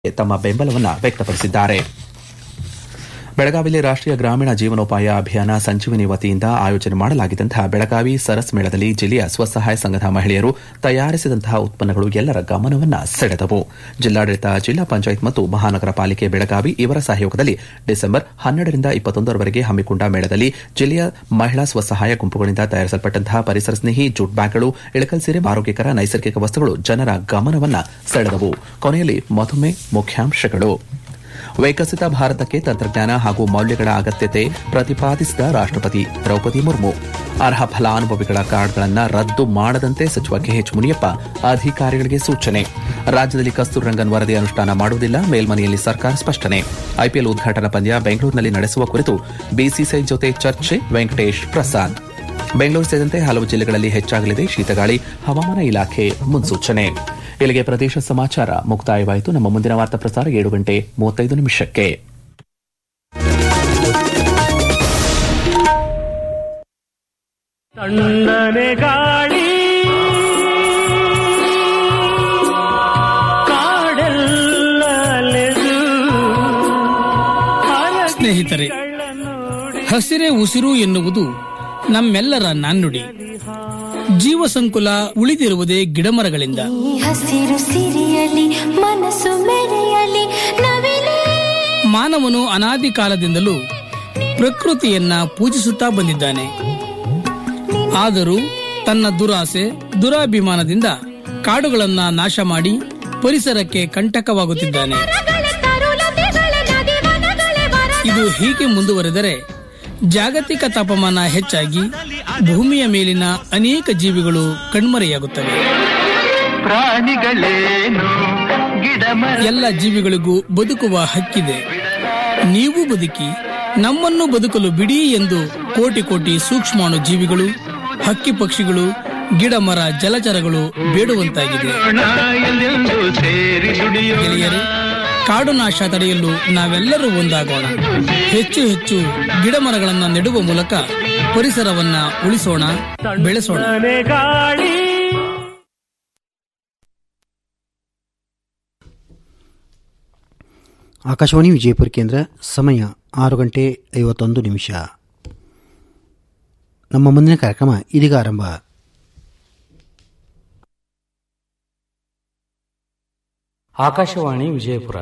ತಮ್ಮ ಬೆಂಬಲವನ್ನು ವ್ಯಕ್ತಪಡಿಸಿದ್ದಾರೆ ಬೆಳಗಾವಿಯಲ್ಲಿ ರಾಷ್ಟೀಯ ಗ್ರಾಮೀಣ ಜೀವನೋಪಾಯ ಅಭಿಯಾನ ಸಂಜೀವಿನಿ ವತಿಯಿಂದ ಆಯೋಜನೆ ಮಾಡಲಾಗಿದ್ದಂತಹ ಬೆಳಗಾವಿ ಸರಸ್ ಮೇಳದಲ್ಲಿ ಜಿಲ್ಲೆಯ ಸ್ವಸಹಾಯ ಸಂಘದ ಮಹಿಳೆಯರು ತಯಾರಿಸಿದಂತಹ ಉತ್ಪನ್ನಗಳು ಎಲ್ಲರ ಗಮನವನ್ನು ಸೆಳೆದವು ಜಿಲ್ಲಾಡಳಿತ ಜಿಲ್ಲಾ ಪಂಚಾಯತ್ ಮತ್ತು ಮಹಾನಗರ ಪಾಲಿಕೆ ಬೆಳಗಾವಿ ಇವರ ಸಹಯೋಗದಲ್ಲಿ ಡಿಸೆಂಬರ್ ಹನ್ನೆರಡರಿಂದ ಇಪ್ಪತ್ತೊಂದರವರೆಗೆ ಹಮ್ಮಿಕೊಂಡ ಮೇಳದಲ್ಲಿ ಜಿಲ್ಲೆಯ ಮಹಿಳಾ ಸ್ವಸಹಾಯ ಗುಂಪುಗಳಿಂದ ತಯಾರಿಸಲ್ಪಟ್ಟಂತಹ ಪರಿಸರ ಸ್ನೇಹಿ ಜೂಟ್ ಬ್ಯಾಗ್ಗಳು ಇಳಕಲ್ ಸೀರೆ ಆರೋಗ್ಯಕರ ನೈಸರ್ಗಿಕ ವಸ್ತುಗಳು ಜನರ ಗಮನವನ್ನು ಸೆಳೆದವು ಕೊನೆಯಲ್ಲಿ ಮತ್ತೊಮ್ಮೆ ಮುಖ್ಯಾಂಶಗಳು ವಿಕಸಿತ ಭಾರತಕ್ಕೆ ತಂತ್ರಜ್ಞಾನ ಹಾಗೂ ಮೌಲ್ಯಗಳ ಅಗತ್ಯತೆ ಪ್ರತಿಪಾದಿಸಿದ ರಾಷ್ಟಪತಿ ದ್ರೌಪದಿ ಮುರ್ಮು ಅರ್ಹ ಫಲಾನುಭವಿಗಳ ಕಾರ್ಡ್ಗಳನ್ನು ರದ್ದು ಮಾಡದಂತೆ ಸಚಿವ ಕೆಎಚ್ ಮುನಿಯಪ್ಪ ಅಧಿಕಾರಿಗಳಿಗೆ ಸೂಚನೆ ರಾಜ್ಯದಲ್ಲಿ ಕಸ್ತೂರಿ ರಂಗನ್ ವರದಿ ಅನುಷ್ಠಾನ ಮಾಡುವುದಿಲ್ಲ ಮೇಲ್ಮನೆಯಲ್ಲಿ ಸರ್ಕಾರ ಸ್ಪಷ್ಟನೆ ಐಪಿಎಲ್ ಉದ್ಘಾಟನಾ ಪಂದ್ಯ ಬೆಂಗಳೂರಿನಲ್ಲಿ ನಡೆಸುವ ಕುರಿತು ಬಿಸಿಸಿಐ ಜೊತೆ ಚರ್ಚೆ ವೆಂಕಟೇಶ್ ಪ್ರಸಾದ್ ಬೆಂಗಳೂರು ಸೇರಿದಂತೆ ಹಲವು ಜಿಲ್ಲೆಗಳಲ್ಲಿ ಹೆಚ್ಚಾಗಲಿದೆ ಶೀತಗಾಳಿ ಹವಾಮಾನ ಇಲಾಖೆ ಮುನ್ಸೂಚನೆ ಇಲ್ಲಿಗೆ ಪ್ರದೇಶ ಸಮಾಚಾರ ಮುಕ್ತಾಯವಾಯಿತು ನಮ್ಮ ಮುಂದಿನ ವಾರ್ತಾ ಪ್ರಸಾರ ಏಳು ಗಂಟೆ ಮೂವತ್ತೈದು ನಿಮಿಷಕ್ಕೆ ತಣ್ಣನೆ ಗಾಳಿ ಕಾಡೆಲ್ಲ ಅಲೆದು ಸ್ನೇಹಿತರೆ ಹಸಿರೇ ಉಸಿರು ಎನ್ನುವುದು ನಮ್ಮೆಲ್ಲರ ನಾಣ್ಣುಡಿ ಜೀವ ಸಂಕುಲ ಉಳಿದಿರುವುದೇ ಗಿಡಮರಗಳಿಂದ ಈ ಹಸಿರು ಸಿರಿಯಲಿ ಮನಸ್ಸು ಮೆರೆಯಲಿ ನವಿಲೇ ಮಾನವನು ಅನಾದಿ ಕಾಲದಿಂದಲೂ ಪ್ರಕೃತಿಯನ್ನ ಪೂಜಿಸುತ್ತಾ ಬಂದಿದ್ದಾನೆ ಆದರೂ ತನ್ನ ದುರಾಸೆ ದುರಾಭಿಮಾನದಿಂದ ಕಾಡುಗಳನ್ನ ನಾಶ ಮಾಡಿ ಪರಿಸರಕ್ಕೆ ಕಂಟಕವಾಗುತ್ತಿದ್ದಾನೆ ಇದು ಹೀಗೆ ಮುಂದುವರೆದರೆ ಜಾಗತಿಕ ತಾಪಮಾನ ಹೆಚ್ಚಾಗಿ ಭೂಮಿಯ ಮೇಲಿನ ಅನೇಕ ಜೀವಿಗಳು ಕಣ್ಮರೆಯಾಗುತ್ತವೆ ಪ್ರಾಣಿಗಳೇನು ಗಿಡ ಮರ ಎಲ್ಲ ಜೀವಿಗಳಿಗೂ ಬದುಕುವ ಹಕ್ಕಿದೆ ನೀವು ಬದುಕಿ ನಮ್ಮನ್ನು ಬದುಕಲು ಬಿಡಿ ಎಂದು ಕೋಟಿ ಕೋಟಿ ಸೂಕ್ಷ್ಮಾಣು ಜೀವಿಗಳು ಹಕ್ಕಿ ಪಕ್ಷಿಗಳು ಗಿಡ ಮರ ಜಲಚರಗಳು ಬೇಡುವಂತಾಗಿದೆ ಎಲ್ಲೆಂದು ಸೇರಿ ದುಡಿಯೋಣ ಗೆಳೆಯರೆ ಕಾಡು ನಾಶ ತಡೆಯಲು ನಾವೆಲ್ಲರೂ ಒಂದಾಗೋಣ ಹೆಚ್ಚು ಹೆಚ್ಚು ಗಿಡ ಮರಗಳನ್ನು ನೆಡುವ ಮೂಲಕ ಪರಿಸರವನ್ನ ಉಳಿಸೋಣ ಬೆಳೆಸೋಣ ತಣ್ಣನೆ ಗಾಳಿ ಆಕಾಶವಾಣಿ ವಿಜಯಪುರ ಕೇಂದ್ರ ಸಮಯ ಆರು ಗಂಟೆ ಐವತ್ತೊಂದು ನಿಮಿಷ ನಮ್ಮ ಮುಂದಿನ ಕಾರ್ಯಕ್ರಮ ಇದೀಗ ಆರಂಭ ಆಕಾಶವಾಣಿ ವಿಜಯಪುರ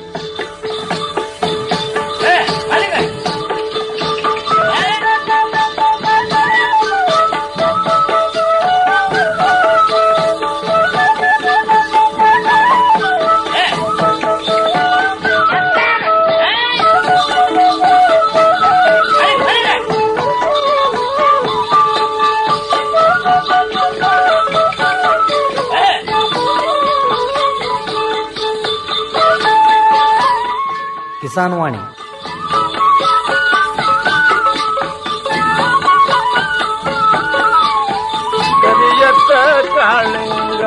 ಕಿಸಾನ್ ವಾಣಿ ಕರಿಯತ್ತ ಕಾಳಿಂಗ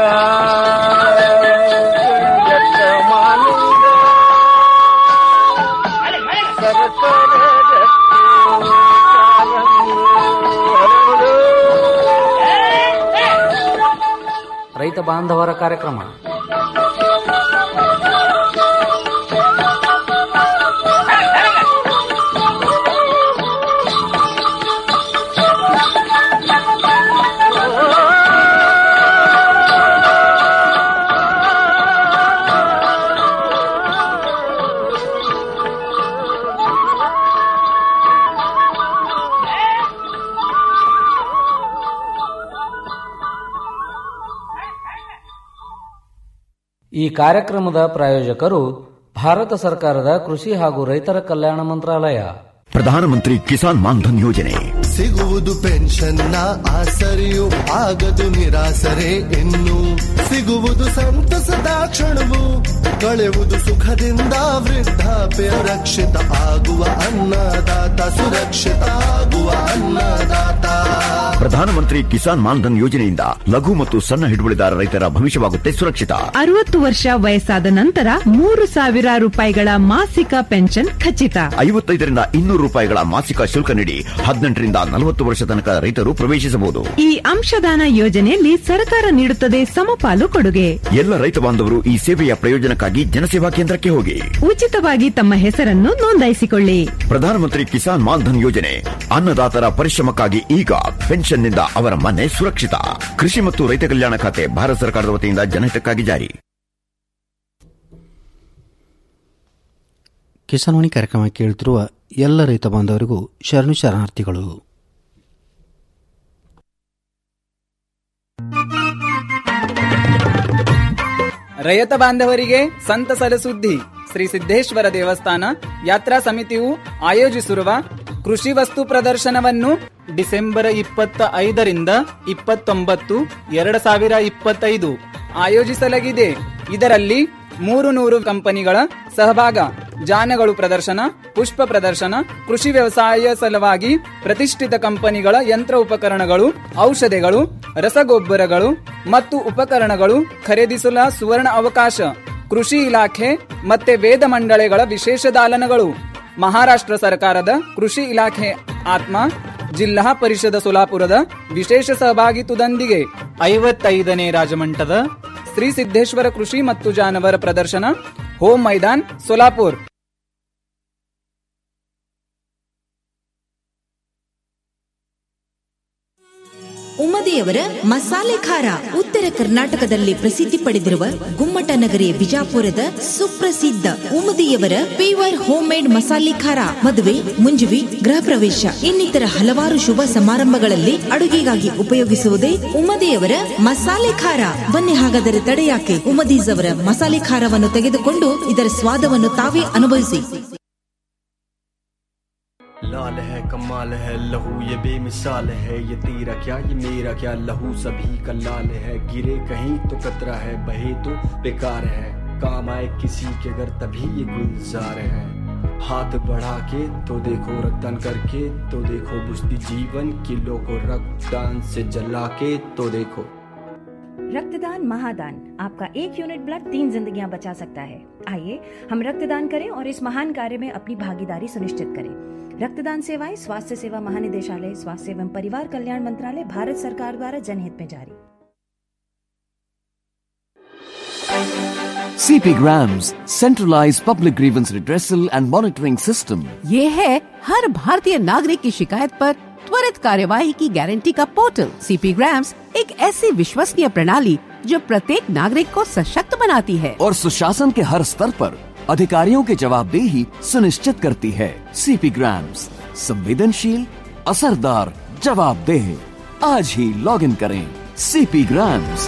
ಕರಿಯತ್ತ ಮಾಲಿಂಗ ಸರಸರ ರತ್ನ ಕಾರಂಗಿ ಹರಡು. ರೈತ ಬಾಂಧವರ ಕಾರ್ಯಕ್ರಮ ಈ ಕಾರ್ಯಕ್ರಮದ ಪ್ರಾಯೋಜಕರು ಭಾರತ ಸರ್ಕಾರದ ಕೃಷಿ ಹಾಗೂ ರೈತರ ಕಲ್ಯಾಣ ಮಂತ್ರಾಲಯ ಪ್ರಧಾನಮಂತ್ರಿ ಕಿಸಾನ್ ಮಾನ್ಧನ್ ಯೋಜನೆ ಸಿಗುವುದು ಪೆನ್ಷನ್ನ ಆಸರೆಯು ಆಗದು ನಿರಾಸರೆ ಇನ್ನು ಸಿಗುವುದು ಸಂತಸದ ಕ್ಷಣವು ಕಳೆಯುವುದು ಸುಖದಿಂದ ವೃದ್ಧಾಪ್ಯ ರಕ್ಷಿತ ಆಗುವ ಅನ್ನದಾತ ಸುರಕ್ಷಿತ ಆಗುವ ಅನ್ನದಾತ ಪ್ರಧಾನಮಂತ್ರಿ ಕಿಸಾನ್ ಮಾನ್ಧನ್ ಯೋಜನೆಯಿಂದ ಲಘು ಮತ್ತು ಸಣ್ಣ ಹಿಡುವಳಿದಾರ ರೈತರ ಭವಿಷ್ಯವಾಗುತ್ತೆ ಸುರಕ್ಷಿತ ಅರವತ್ತು ವರ್ಷ ವಯಸ್ಸಾದ ನಂತರ ಮೂರು ಸಾವಿರ ರೂಪಾಯಿಗಳ ಮಾಸಿಕ ಪೆನ್ಷನ್ ಖಚಿತ ಐವತ್ತೈದರಿಂದ ಇನ್ನೂರು ರೂಪಾಯಿಗಳ ಮಾಸಿಕ ಶುಲ್ಕ ನೀಡಿ ಹದಿನೆಂಟರಿಂದ ನಲವತ್ತು ವರ್ಷ ತನಕ ರೈತರು ಪ್ರವೇಶಿಸಬಹುದು ಈ ಅಂಶದಾನ ಯೋಜನೆಯಲ್ಲಿ ಸರ್ಕಾರ ನೀಡುತ್ತದೆ ಸಮಪಾಲು ಕೊಡುಗೆ ಎಲ್ಲ ರೈತ ಬಾಂಧವರು ಈ ಸೇವೆಯ ಪ್ರಯೋಜನಕ್ಕಾಗಿ ಜನಸೇವಾ ಕೇಂದ್ರಕ್ಕೆ ಹೋಗಿ ಉಚಿತವಾಗಿ ತಮ್ಮ ಹೆಸರನ್ನು ನೋಂದಾಯಿಸಿಕೊಳ್ಳಿ ಪ್ರಧಾನಮಂತ್ರಿ ಕಿಸಾನ್ ಮಾನ್ಧನ್ ಯೋಜನೆ ಅನ್ನದಾತರ ಪರಿಶ್ರಮಕ್ಕಾಗಿ ಈಗ ಪೆನ್ಷನ್ನಿಂದ ಅವರ ಮನೆ ಸುರಕ್ಷಿತ ಕೃಷಿ ಮತ್ತು ರೈತ ಕಲ್ಯಾಣ ಖಾತೆ ಭಾರತ ಸರ್ಕಾರದ ವತಿಯಿಂದ ಜನಹಿತಕ್ಕಾಗಿ ಜಾರಿ ಕಿಸಾನ್ವಾಣಿ ಕಾರ್ಯಕ್ರಮ ಕೇಳುತ್ತಿರುವ ಎಲ್ಲ ರೈತ ಬಾಂಧವರಿಗೂ ಶರಣು ಶರಣಾರ್ಥಿಗಳು ರೈತ ಬಾಂಧವರಿಗೆ ಸಂತಸದ ಸುದ್ದಿ ಶ್ರೀ ಸಿದ್ದೇಶ್ವರ ದೇವಸ್ಥಾನ ಯಾತ್ರಾ ಸಮಿತಿಯು ಆಯೋಜಿಸಿರುವ ಕೃಷಿ ವಸ್ತು ಪ್ರದರ್ಶನವನ್ನು ಡಿಸೆಂಬರ್ ಇಪ್ಪತ್ತ ಐದರಿಂದ ಇಪ್ಪತ್ತೊಂಬತ್ತು ಎರಡು ಸಾವಿರ ಇಪ್ಪತ್ತೈದು ಆಯೋಜಿಸಲಾಗಿದೆ ಇದರಲ್ಲಿ ಮೂರು ನೂರು ಕಂಪನಿಗಳ ಸಹಭಾಗ ಜಾನಗಳು ಪ್ರದರ್ಶನ ಪುಷ್ಪ ಪ್ರದರ್ಶನ ಕೃಷಿ ವ್ಯವಸಾಯ ಸಲುವಾಗಿ ಪ್ರತಿಷ್ಠಿತ ಕಂಪನಿಗಳ ಯಂತ್ರ ಉಪಕರಣಗಳು ಔಷಧಿಗಳು ರಸಗೊಬ್ಬರಗಳು ಮತ್ತು ಉಪಕರಣಗಳು ಖರೀದಿಸಲು ಸುವರ್ಣ ಅವಕಾಶ ಕೃಷಿ ಇಲಾಖೆ ಮತ್ತೆ ವೇದ ಮಂಡಳಿಗಳ ವಿಶೇಷ ದಾಲನಗಳು ಮಹಾರಾಷ್ಟ್ರ ಸರ್ಕಾರದ ಕೃಷಿ ಇಲಾಖೆ ಆತ್ಮ ಜಿಲ್ಲಾ ಪರಿಷದ ಸೋಲಾಪುರದ ವಿಶೇಷ ಸಹಭಾಗಿತ್ವದೊಂದಿಗೆ ಐವತ್ತೈದನೇ ರಾಜಮಂಟದ ಶ್ರೀ ಸಿದ್ದೇಶ್ವರ ಕೃಷಿ ಮತ್ತು ಜಾನವರ ಪ್ರದರ್ಶನ ಹೋಮ್ ಮೈದಾನ್ ಸೋಲಾಪುರ್ ಉಮ್ಮದಿಯವರ ಮಸಾಲೆ ಖಾರ ಉತ್ತರ ಕರ್ನಾಟಕದಲ್ಲಿ ಪ್ರಸಿದ್ಧಿ ಪಡೆದಿರುವ ಗುಮ್ಮಟ ನಗರಿ ಬಿಜಾಪುರದ ಸುಪ್ರಸಿದ್ಧ ಉಮ್ಮದಿಯವರ ಪೀವರ್ ಹೋಮ್ ಮೇಡ್ ಮಸಾಲೆ ಖಾರ ಮದುವೆ ಮುಂಜುವಿ ಗೃಹ ಪ್ರವೇಶ ಇನ್ನಿತರ ಹಲವಾರು ಶುಭ ಸಮಾರಂಭಗಳಲ್ಲಿ ಅಡುಗೆಗಾಗಿ ಉಪಯೋಗಿಸುವುದೇ ಉಮ್ಮದಿಯವರ ಮಸಾಲೆ ಖಾರ ಬನ್ನಿ ಹಾಗಾದರೆ ತಡೆಯಾಕೆ ಉಮ್ಮದೀಸ್ ಅವರ ಮಸಾಲೆ ಖಾರವನ್ನು ತೆಗೆದುಕೊಂಡು ಇದರ ಸ್ವಾದವನ್ನು ತಾವೇ ಅನುಭವಿಸಿ लाल है कमाल है लहू ये बेमिसाल है ये तेरा क्या ये मेरा क्या लहू सभी का लाल है गिरे कहीं तो कतरा है बहे तो बेकार है काम आए किसी के अगर तभी ये गुलजार है हाथ बढ़ा के तो देखो रक्तदान करके तो देखो बुझती जीवन किलो को रक्तदान से जला के तो देखो रक्तदान महादान आपका एक यूनिट ब्लड तीन जिंदगियां बचा सकता है आइए हम रक्तदान करें और इस महान कार्य में अपनी भागीदारी सुनिश्चित करें रक्तदान सेवाएं स्वास्थ्य सेवा महानिदेशालय स्वास्थ्य एवं परिवार कल्याण मंत्रालय भारत सरकार द्वारा जनहित में जारी CP Grams, centralized public grievance redressal and monitoring system. ये है हर भारतीय नागरिक की शिकायत पर त्वरित कार्यवाही की गारंटी का पोर्टल सीपी ग्राम्स एक ऐसी विश्वसनीय प्रणाली जो प्रत्येक नागरिक को सशक्त बनाती है और सुशासन के हर स्तर पर अधिकारियों की जवाबदेही सुनिश्चित करती है सीपी ग्राम्स संवेदनशील असरदार जवाबदेह आज ही लॉग इन करें सीपी ग्राम्स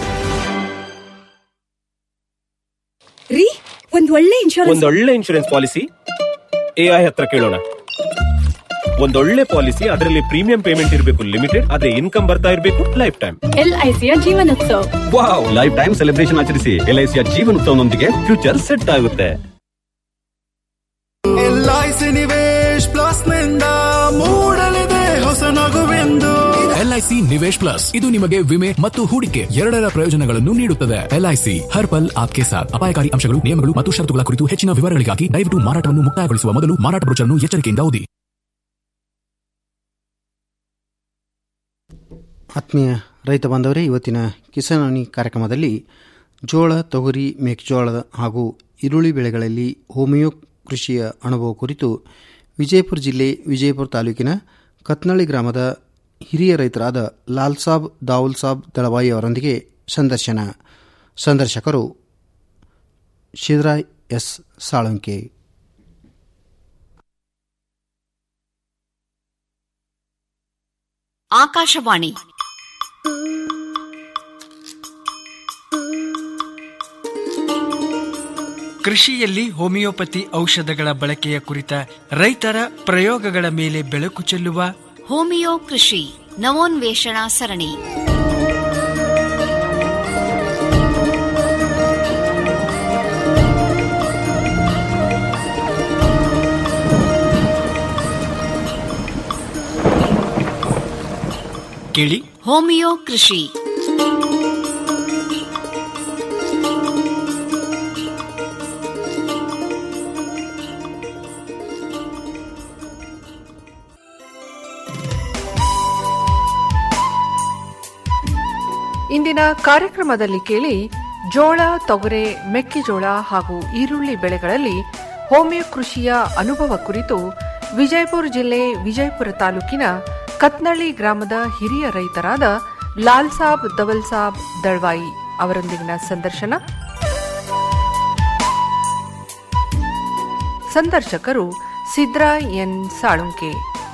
ರೀ ಒಂದ್ ಒಳ್ಳೆ ಇನ್ಶೂರೆನ್ಸ್ ಒಂದೊಳ್ಳೆ ಇನ್ಶೂರೆನ್ಸ್ ಪಾಲಿಸಿ ಎಐ ಹತ್ರ ಕೇಳೋಣ ಒಂದೊಳ್ಳೆ ಪಾಲಿಸಿ ಅದರಲ್ಲಿ ಪ್ರೀಮಿಯಂ ಪೇಮೆಂಟ್ ಇರಬೇಕು ಲಿಮಿಟೆಡ್ ಅದೇ ಇನ್ಕಮ್ ಬರ್ತಾ ಇರಬೇಕು ಲೈಫ್ ಟೈಮ್ ಎಲ್ಐಸಿಯ Jeevanotsav wow life time celebration ಆಚರಿಸಿ ಎಲ್ಐಸಿಯ ಜೀವನೋತ್ಸವನೊಂದಿಗೆ ಫ್ಯೂಚರ್ ಸೆಟ್ ಆಗುತ್ತೆ ಎಲ್ಐಸಿ ನಿವೇಶ್ ಪ್ಲಸ್ ನಿಂದ ಮೂಡಲಿದೆ ಹೊಸ ನಗುವೆಂದು ಎಲ್ಐಸಿ ನಿವೇಶ್ ಪ್ಲಸ್ ಇದು ನಿಮಗೆ ವಿಮೆ ಮತ್ತು ಹೂಡಿಕೆ ಎರಡರ ಪ್ರಯೋಜನಗಳನ್ನು ನೀಡುತ್ತದೆ ಎಲ್ಐಸಿ ಹರ್ ಪಲ್ ಆಪ್ಕೆ ಸಾಥ್ ಅಪಾಯಕಾರಿ ಅಂಶಗಳು ನಿಯಮಗಳು ಮತ್ತು ಷರತ್ತುಗಳ ಕುರಿತು ಹೆಚ್ಚಿನ ವಿವರಗಳಿಗಾಗಿ ದಯವಿಟ್ಟು ಮಾರಾಟವನ್ನು ಮುಕ್ತಾಯಗೊಳಿಸುವ ಮೊದಲು ಮಾರಾಟ ಬ್ರೋಚರ್ನ್ನು ಎಚ್ಚರಿಕೆಯಿಂದ ಓದಿ ಆತ್ಮೀಯ ರೈತ ಬಾಂಧವರೇ ಇವತ್ತಿನ ಕಿಸಾನಿ ಕಾರ್ಯಕ್ರಮದಲ್ಲಿ ಜೋಳ ತೊಗರಿ ಮೆಕ್ಕೆಜೋಳದ ಹಾಗೂ ಈರುಳ್ಳಿ ಬೆಳೆಗಳಲ್ಲಿ ಹೋಮಿಯೋ ಕೃಷಿಯ ಅನುಭವ ಕುರಿತು ವಿಜಯಪುರ ಜಿಲ್ಲೆ ವಿಜಯಪುರ ತಾಲೂಕಿನ ಕತ್ನಳ್ಳಿ ಗ್ರಾಮದ ಹಿರಿಯ ರೈತರಾದ ಲಾಲ್ ಸಾಬ್ ದಾವುಲ್ ಸಾಬ್ ದಳವಾಯಿ ಅವರೊಂದಿಗೆ ಸಂದರ್ಶನ ಸಂದರ್ಶಕರು ಶಿವರಾಯ್ ಎಸ್ ಸಾಳಂಕೆ ಆಕಾಶವಾಣಿ ಕೃಷಿಯಲ್ಲಿ ಹೋಮಿಯೋಪತಿ ಔಷಧಗಳ ಬಳಕೆಯ ಕುರಿತ ರೈತರ ಪ್ರಯೋಗಗಳ ಮೇಲೆ ಬೆಳಕು ಚೆಲ್ಲುವ ಹೋಮಿಯೋ ಕೃಷಿ ನವೋನ್ವೇಷಣಾ ಸರಣಿ ಕೇಳಿ ಹೋಮಿಯೋ ಕೃಷಿ ಇಂದಿನ ಕಾರ್ಯಕ್ರಮದಲ್ಲಿ ಕೇಳಿ ಜೋಳ ತೊಗರೆ ಮೆಕ್ಕೆಜೋಳ ಹಾಗೂ ಈರುಳ್ಳಿ ಬೆಳೆಗಳಲ್ಲಿ ಹೋಮಿಯೋ ಕೃಷಿಯ ಅನುಭವ ಕುರಿತು ವಿಜಯಪುರ ಜಿಲ್ಲೆ ವಿಜಯಪುರ ತಾಲೂಕಿನ ಕತ್ನಳ್ಳಿ ಗ್ರಾಮದ ಹಿರಿಯ ರೈತರಾದ ಲಾಲ್ ಸಾಬ್ ದವಲ್ ಸಾಬ್ ದಳ್ವಾಯಿ ಅವರೊಂದಿಗಿನ ಸಂದರ್ಶನ ಸಂದರ್ಶಕರು ಸಿದ್ರಾ ಎನ್ ಸಾಳುಂಕೆ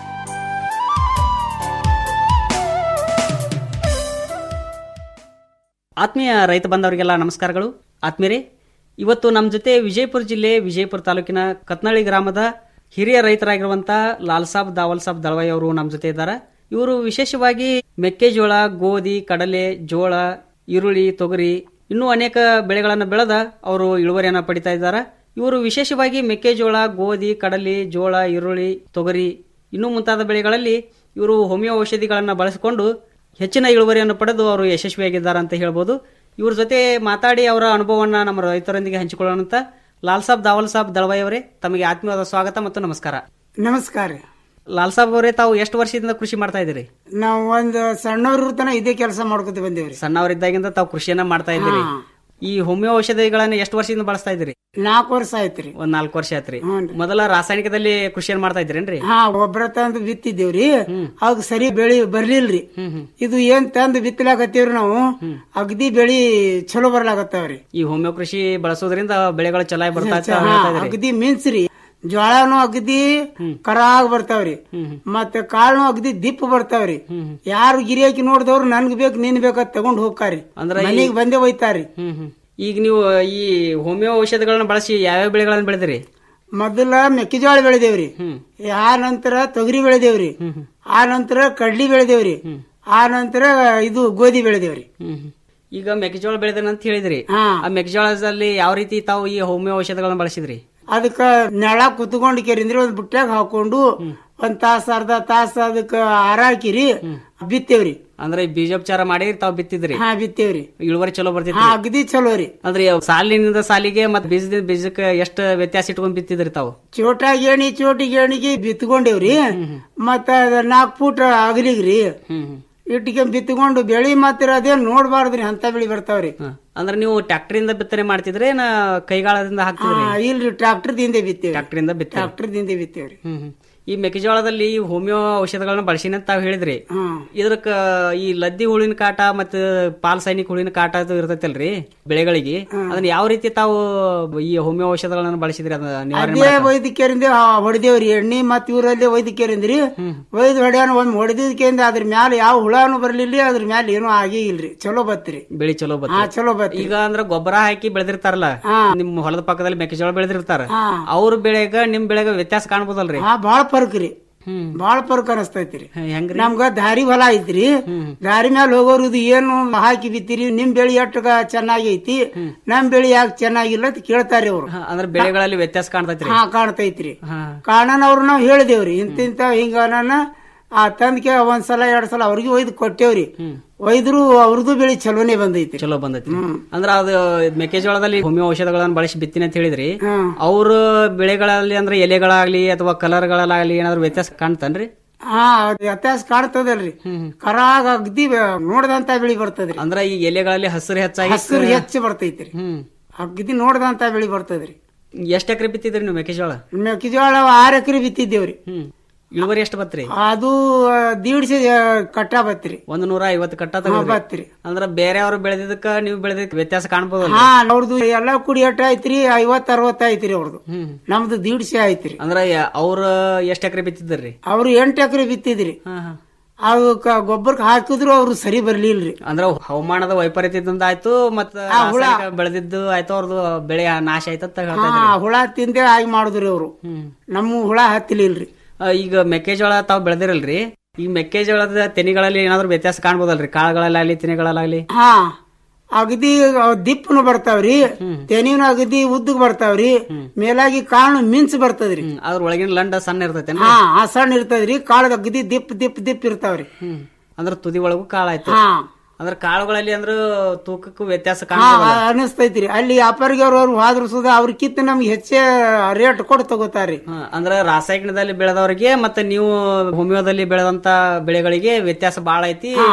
ಆತ್ಮೀಯ ರೈತ ಬಂದವರಿಗೆಲ್ಲ ನಮಸ್ಕಾರಗಳು ಆತ್ಮೀಯರೇ ಇವತ್ತು ನಮ್ಮ ಜೊತೆ ವಿಜಯಪುರ ಜಿಲ್ಲೆ ವಿಜಯಪುರ ತಾಲೂಕಿನ ಕತ್ನಳ್ಳಿ ಗ್ರಾಮದ ಹಿರಿಯ ರೈತರಾಗಿರುವಂತಹ ಲಾಲ್ ಸಾಬ್ ದಾವಲ್ ಸಾಬ್ ದಳವಾಯಿ ಅವರು ನಮ್ಮ ಜೊತೆ ಇದ್ದಾರೆ ಇವರು ವಿಶೇಷವಾಗಿ ಮೆಕ್ಕೆಜೋಳ ಗೋಧಿ ಕಡಲೆ ಜೋಳ ಈರುಳ್ಳಿ ತೊಗರಿ ಇನ್ನೂ ಅನೇಕ ಬೆಳೆಗಳನ್ನು ಬೆಳೆದ ಅವರು ಇಳುವರಿಯನ್ನು ಪಡಿತಾ ಇದ್ದಾರೆ ಇವರು ವಿಶೇಷವಾಗಿ ಮೆಕ್ಕೆಜೋಳ ಗೋಧಿ ಕಡಲೆ ಜೋಳ ಈರುಳ್ಳಿ ತೊಗರಿ ಇನ್ನೂ ಮುಂತಾದ ಬೆಳೆಗಳಲ್ಲಿ ಇವರು ಹೋಮಿಯೋ ಔಷಧಿಗಳನ್ನು ಬಳಸಿಕೊಂಡು ಹೆಚ್ಚಿನ ಇಳುವರಿಯನ್ನು ಪಡೆದು ಅವರು ಯಶಸ್ವಿಯಾಗಿದ್ದಾರೆ ಅಂತ ಹೇಳ್ಬೋದು ಇವ್ರ ಜೊತೆ ಮಾತಾಡಿ ಅವರ ಅನುಭವವನ್ನ ನಮ್ಮ ರೈತರೊಂದಿಗೆ ಹಂಚಿಕೊಳ್ಳೋಣ ಅಂತ ಲಾಲ್ ಸಾಬ್ ದಾವಲ್ ಸಾಬ್ ದಳವಾಯಿ ಅವರೇ ತಮಗೆ ಆತ್ಮೀಯವಾದ ಸ್ವಾಗತ ಮತ್ತು ನಮಸ್ಕಾರ ನಮಸ್ಕಾರ ಲಾಲ್ ಸಾಬ್ ಅವರೇ ತಾವು ಎಷ್ಟು ವರ್ಷದಿಂದ ಕೃಷಿ ಮಾಡ್ತಾ ಇದ್ದೀರಿ ನಾವು ಒಂದು ಸಣ್ಣವ್ರ ತನ ಇದೇ ಕೆಲಸ ಮಾಡ್ಕೊತ ಬಂದೇವ್ರಿ ಸಣ್ಣವರಿದ್ದಾಗಿಂದ ತಾವು ಕೃಷಿಯನ್ನ ಮಾಡ್ತಾ ಇದ್ದೀರಿ ಹಾ. ಈ ಹೋಮಿಯೋ ಔಷಧಿಗಳನ್ನ ಎಷ್ಟು ವರ್ಷದಿಂದ ಬಳಸ್ತಾ ಇದ್ದೀರಿ ನಾಲ್ಕು ವರ್ಷ ಆಯ್ತ್ರಿ ಒಂದ್ ನಾಲ್ಕು ವರ್ಷ ಆಯ್ತ್ರಿ ಮೊದಲ ರಾಸಾಯನಿಕದಲ್ಲಿ ಕೃಷಿಯನ್ನ ಮಾಡ್ತಾ ಇದ್ರೇನ್ರಿ ಹಾ ಒಬ್ರ ತಂದು ಬಿತ್ತಿದ್ದೇವ್ರಿ ಅವಾಗ ಸರಿ ಬೆಳಿ ಬರ್ಲಿಲ್ರಿ ಇದು ಏನ್ ತಂದು ಬಿತ್ತಲಾಕತ್ತೀವ್ರಿ ನಾವು ಅಗದಿ ಬೆಳಿ ಚಲೋ ಬರ್ಲಾಕತ್ತಾವ್ರಿ ಈ ಹೋಮಿಯೋ ಕೃಷಿ ಬಳಸೋದ್ರಿಂದ ಬೆಳೆಗಳು ಚೆನ್ನಾಗಿ ಬರ್ತಾ ಅಂತ ಹಾ, ಹೇಳ್ತಾ ಇದ್ರಿ ಅಗದಿ ಮಿನ್ಸ್ರಿ ಜ್ವಾಳನು ಅಗದಿ ಕರಾಗ್ ಬರ್ತಾವ್ರಿ ಮತ್ತೆ ಕಾಳು ಅಗದಿ ದಿಪ್ಪ ಬರ್ತಾವ್ರಿ ಯಾರು ಗಿರಿಯಾಕಿ ನೋಡಿದವ್ರು ನನ್ಗ್ ಬೇಕು ನಿನ್ ಬೇಕಂತ ತಗೊಂಡ್ ಹೋಗ್ತಾರಿ ಅಂದ್ರೆ ಈ- ಮನಿಗ್ ಬಂದೇ ಒಯ್ತಾರಿ ಈಗ ನೀವು ಈ ಹೋಮಿಯೋ ಔಷಧಿಗಳನ್ನ ಬಳಸಿ ಯಾವ್ಯಾವ ಬೆಳೆಗಳನ್ನ ಬೆಳೆದಿರಿ ಮೊದಲ ಮೆಕ್ಕೆಜೋಳ ಬೆಳೆದೇವ್ರಿ ಆ ನಂತರ ತೊಗರಿ ಬೆಳೆದೇವ್ರಿ ಆ ನಂತರ ಕಡ್ಲಿ ಬೆಳೆದೇವ್ರಿ ಆ ನಂತರ ಇದು ಗೋಧಿ ಬೆಳೆದೇವ್ರಿ ಈಗ ಮೆಕ್ಕೆಜೋಳ ಬೆಳೆದ ಅಂತ ಹೇಳಿದ್ರಿ ಆ ಮೆಕ್ಕೆಜೋಳದಲ್ಲಿ ಯಾವ ರೀತಿ ತಾವು ಈ ಹೋಮಿಯೋ ಔಷಧಿಗಳನ್ನ ಬಳಸಿದ್ರಿ ಅದಕ್ಕ ನೆಳ ಕುತ್ಕೊಂಡು ಕೆರಿಂದ್ರಿ ಒಂದ್ ಬುಟ್ಟ್ಯಾಗ ಹಾಕೊಂಡು ಒಂದ್ ತಾಸ ಅರ್ಧ ತಾಸ ಅದಕ್ಕ ಹಾರಾಕಿರಿ ಬಿತ್ತೇವ್ರಿ ಅಂದ್ರೆ ಈ ಬೀಜೋಪಚಾರ ಮಾಡಿ ತಾವು ಬಿತ್ತಿದ್ರಿ ಹಾ ಬಿತ್ತೇವ್ರಿ ಇಳುವರಿ ಚಲೋ ಹಾ ಬರ್ತಿತ್ತು ಅಗದಿ ಚಲೋ ರೀ ಅಂದ್ರೆ ಇವ್ ಸಾಲಿನಿಂದ ಸಾಲಿಗೆ ಮತ್ತೆ ಬೀಜದಿಂದ ಬೀಜಕ್ಕೆ ಎಷ್ಟು ವ್ಯತ್ಯಾಸ ಇಟ್ಕೊಂಡ್ ಬಿತ್ತಿದ್ರಿ ತಾವು ಚೋಟ ಗೇಣಿ ಚೋಟಿ ಗೇಣಿಗೆ ಬಿತ್ಕೊಂಡೇವ್ರಿ ಮತ್ತ ಅದ ನಾಲ್ಕು ಫೂಟ್ ಅಗಲಿಗ್ರಿ ಇಟ್ಟಿಗೆ ಬಿತ್ಕೊಂಡು ಬೆಳಿ ಮಾತ್ರ ಅದೇನ್ ನೋಡ್ಬಾರ್ದ್ರಿ ಅಂತ ಬೆಳಿ ಬರ್ತಾವ್ರಿ ಅಂದ್ರೆ ನೀವು ಟ್ರ್ಯಾಕ್ಟರ್ ಬಿತ್ತನೆ ಮಾಡ್ತಿದ್ರೆ ನಾ ಕೈಗಾಳದಿಂದ ಹಾಕ್ತಿದ್ರಿ ಹಾ, ಇಲ್ರಿ ಟ್ರಾಕ್ಟರ್ ದಿಂದ ಬಿತ್ತೇವ್ರಿ ಟ್ರ್ಯಾಕ್ಟರ್ ಇಂದ ಬಿತ್ತ ಟ್ರಾಕ್ಟರ್ ದಿಂದ ಬಿತ್ತೇವ್ರಿ ಈ ಮೆಕ್ಕೆಜೋಳದಲ್ಲಿ ಈ ಹೋಮಿಯೋ ಔಷಧಗಳನ್ನ ಬಳಸಿನ ಅಂತ ತಾವ್ ಹೇಳಿದ್ರಿ ಹ್ಮ್ ಇದ್ರಕ್ಕ ಈ ಲದ್ದಿ ಹುಳಿನ ಕಾಟ ಮತ್ತ ಪಾಲ್ ಸೈನಿಕ ಹುಳಿನ ಕಾಟ ಅದು ಇರ್ತೈತಲ್ರಿ ಬೆಳೆಗಳಿಗೆ ಅದನ್ನ ಯಾವ ರೀತಿ ತಾವು ಈ ಹೋಮಿಯೋ ಔಷಧಗಳನ್ನ ಬಳಸಿದ್ರಿ ಅದನ್ನ ನಿವಾರಣೆ ಅದೇ ಮಾಡಾಕ? ವೈದ್ಯಕರಿಂದ ಹೊಡೆದೇವ್ರಿ ಎಣ್ಣಿ ಮತ್ ಇವ್ರಲ್ಲೇ ವೈದ್ಯಕರಿಂದ್ರಿ ವೈದ್ ಹೊಡ್ಯಾನ ಒಮ್ಮೆ ಹೊಡೆದಿದ್ಕೆಂದ ಅದ್ರ ಮ್ಯಾಲ ಯಾವ ಹುಳಾನು ಬರ್ಲಿಲ್ಲ ಅದ್ರ ಮ್ಯಾಲ ಏನೂ ಆಗೇ ಇಲ್ರಿ ಚಲೋ ಬತ್ರಿ ಬೆಳಿ ಚಲೋ ಬತ್ತ ಹಾ ಚಲೋ ಬತ್ರಿ ಈಗ ಅಂದ್ರ ಗೊಬ್ಬರ ಹಾಕಿ ಬೆಳೆದಿರ್ತಾರಲ್ಲ ನಿಮ್ ಹೊಲದ ಪಕ್ಕದಲ್ಲಿ ಮೆಕ್ಕೆಜೋಳ ಬೆಳೆದಿರ್ತಾರ ಹಾ. ಅವ್ರ ಬೆಳೆಗ ನಿಮ್ ಬೆಳೆಗ ವ್ಯತ್ಯಾಸ ಕಾಣ್ಬೋದಲ್ರಿ ಹಾ ಬಾಳ ಫರ್ಕ್ ರೀ ಬಾಳ ಫರ್ಕ್ ಅನಸ್ತೈತ್ರಿ ಹೆಂಗ್ರಿ ನಮ್ಗ ದಾರಿ ಹೊಲ ಐತ್ರಿ ದಾರಿ ಮ್ಯಾಲ ಹೋಗೋರು ಇದು ಏನು ಹಾಕಿ ಬಿತ್ತೀರಿ ನಿಮ್ ಬೆಳಿ ಎಟ್ಟಗ ಚೆನ್ನಾಗಿ ಐತಿ ನಮ್ ಬೆಳಿ ಯಾಕೆ ಚೆನ್ನಾಗಿಲ್ಲ ಅಂತ ಕೇಳ್ತಾರಿ ಅವ್ರು ಅಂದ್ರೆ ಬೆಳೆಗಳಲ್ಲಿ ವ್ಯತ್ಯಾಸ ಕಾಣ್ತೈತ್ರಿ ಹಾ ಕಾಣ್ತೈತ್ರಿ ಕಾರಣನ ಅವ್ರು ನಾವ್ ಹೇಳಿದೇವ್ರಿ ಇಂತಿಂತ ಹಿಂಗ ನನ್ನ ಆ ತಂದ್ಕೆ ಒಂದ್ಸಲ ಎರಡ್ ಸಲ ಅವ್ರಿಗೆ ಒಯ್ದು ಕೊಟ್ಟೇವ್ರಿ ಒಯ್ದ್ರು ಅವ್ರದ್ದು ಬೆಳಿ ಚಲೋನೆ ಬಂದೈತಿ ಚಲೋ ಬಂದೈತಿ ಅಂದ್ರ ಅದು ಮೆಕ್ಕೆಜೋಳದಲ್ಲಿ ಹೋಮಿಯೋ ಔಷಧಗಳನ್ನ ಬಳಸಿ ಬಿತ್ತಿನ ಅಂತ ಹೇಳಿದ್ರಿ ಅವ್ರ ಬೆಳೆಗಳಲ್ಲಿ ಅಂದ್ರೆ ಎಲೆಗಳಾಗ್ಲಿ ಅಥವಾ ಕಲರ್ಗಳಾಗ್ಲಿ ಏನಾದ್ರು ವ್ಯತ್ಯಾಸ ಕಾಣ್ತಾನ್ರಿ ಹಾ ಅದ್ ವ್ಯತ್ಯಾಸ ಕಾಣ್ತದಲ್ರಿ ಕರಾಗ ಅಗ್ದಿ ನೋಡ್ದಂತ ಬೆಳಿ ಬರ್ತದ್ರಿ ಅಂದ್ರ ಈ ಎಲೆಗಳಲ್ಲಿ ಹಸಿರು ಹೆಚ್ಚಾಗಿ ಹಸಿರು ಹೆಚ್ಚು ಬರ್ತೈತ್ರಿ ಅಗ್ದಿ ನೋಡ್ದಂತ ಬೆಳಿ ಬರ್ತದ್ರಿ ಎಷ್ಟ್ ಎಕರೆ ಬಿತ್ತಿದ್ರಿ ನೀವು ಮೆಕ್ಕೆಜೋಳ ಮೆಕ್ಕೆಜೋಳ ಆರ್ ಎಕರೆ ಬಿತ್ತಿದ್ದೇವ್ರಿ ಇಳುವರಿ ಎಷ್ಟು ಬತ್ರಿ ಅದು ದೀಡ್ಸಿ ಕಟ್ಟ ಬತ್ರಿ ಒಂದ್ ನೂರ ಐವತ್ತು ಕಟ್ಟ ಹಾ, ತಗದ್ರಿ. ಬತ್ರಿ. ಅಂದ್ರ ಬೇರೆಯವ್ರು ಬೆಳೆದಿದ್ದಕ್ಕ ನೀವು ಬೆಳೆದಿದ್ದಕ್ಕೆ ವ್ಯತ್ಯಾಸ ಕಾಣ್ಬೋದಲ್ಲ ಹಾ ಅವ್ರದ್ದು ಎಲ್ಲಾ ಕುಡಿ ಎಟ್ಟ ಐತ್ರಿ ಐವತ್ ಅರವತ್ತ ಐತ್ರಿ ಅವ್ರದ್ದು ನಮ್ದು ದೀಡ್ಸಿ ಐತ್ರಿ ಅಂದ್ರ ಅವ್ರ ಎಷ್ಟ್ ಎಕರೆ ಬಿತ್ತಿದ್ರಿ ಅವ್ರು ಎಂಟ್ ಎಕರೆ ಬಿತ್ತಿದ್ರಿ ಅವು ಗೊಬ್ಬರಕ್ಕೆ ಹಾಕಿದ್ರು ಅವ್ರು ಸರಿ ಬರ್ಲಿಲ್ರಿ ಅಂದ್ರ ಹವಾಮಾನದ ವೈಪರೀತ್ಯದಿಂದ ಆಯ್ತು ಮತ್ತ ಆ, ಹುಳ. ರಾಸಾಯನಿಕ ಬೆಳೆದಿದ್ದು ಆಯ್ತು ಅವ್ರದ್ದು ಬೆಳೆ ನಾಶ ಆಯ್ತು ಅಂತ ಹೇಳ್ತಾ ಹಾ ಇದ್ರಿ. ಹುಳ ತಿಂದೆ ಆಗಿ ಮಾಡಿದ್ರಿ ಅವ್ರು ನಮ್ಮ ಹುಳ ಹತ್ತಿಲಿಲ್ರಿ ಆ, ಈಗ ಮೆಕ್ಕೆಜೋಳ ತಾವ್ ಬೆಳೆದಿರಲ್ರಿ ಈ ಮೆಕ್ಕೆಜೋಳದ ತೆನಿಗಳಲ್ಲಿ ಏನಾದ್ರು ವ್ಯತ್ಯಾಸ ಕಾಣ್ಬೋದಲ್ರಿ ಕಾಳುಗಳಲ್ಲಾಗ್ಲಿ ತೆನೆಗಳಲ್ಲಾಗ್ಲಿ ಹಾ ಅಗದಿ ದಿಪ್ಪನು ಬರ್ತಾವ್ರಿ ತೆನಿನು ಅಗದಿ ಉದ್ದಗ್ ಬರ್ತಾವ್ರಿ ಮೇಲಾಗಿ ಕಾಳು ಮಿಂಚ್ ಬರ್ತದ್ರಿ ಅದ್ರ ಒಳಗಿನ ಲಂಡ ಸಣ್ಣ ಇರ್ತೈತೆ ಹಾ ಆ ಸಣ್ಣ ಇರ್ತದ್ರಿ ಕಾಳು ಅಗದಿ ದಿಪ್ ದಿಪ್ ದಿಪ್ ಇರ್ತಾವ್ರಿ ಅಂದ್ರ ತುದಿ ಒಳಗೂ ಕಾಳಾಯ್ತು ಹಾ ಅಂದ್ರ ಕಾಳುಗಳಲ್ಲಿ ಅಂದ್ರ ತೂಕಕ್ಕೂ ವ್ಯತ್ಯಾಸ ಹಾ ಕಾಣ್ಬೋದಲ್ಲ ಅನಿಸ್ತೈತ್ರಿ ಅಲ್ಲಿ ವ್ಯಾಪಾರಿಗೆ ಅವ್ರು ಹೋದ್ರು ಸುದ ಅವ್ರಕ್ಕಿಂತ ನಮ್ಗೆ ಹೆಚ್ಚೆ ರೇಟ್ ಕೊಟ್ಟು ತಗೋತಾರ್ರಿ ಹಾ, ಅಂದ್ರ ರಾಸಾಯನಿಕದಲ್ಲಿ ಬೆಳೆದವರಿಗೆ ಮತ್ತೆ ನೀವು ಹೋಮಿಯೋದಲ್ಲಿ ಬೆಳೆದಂತ ಬೆಳೆಗಳಿಗೆ ವ್ಯತ್ಯಾಸ ಬಾಳ ಐತಿ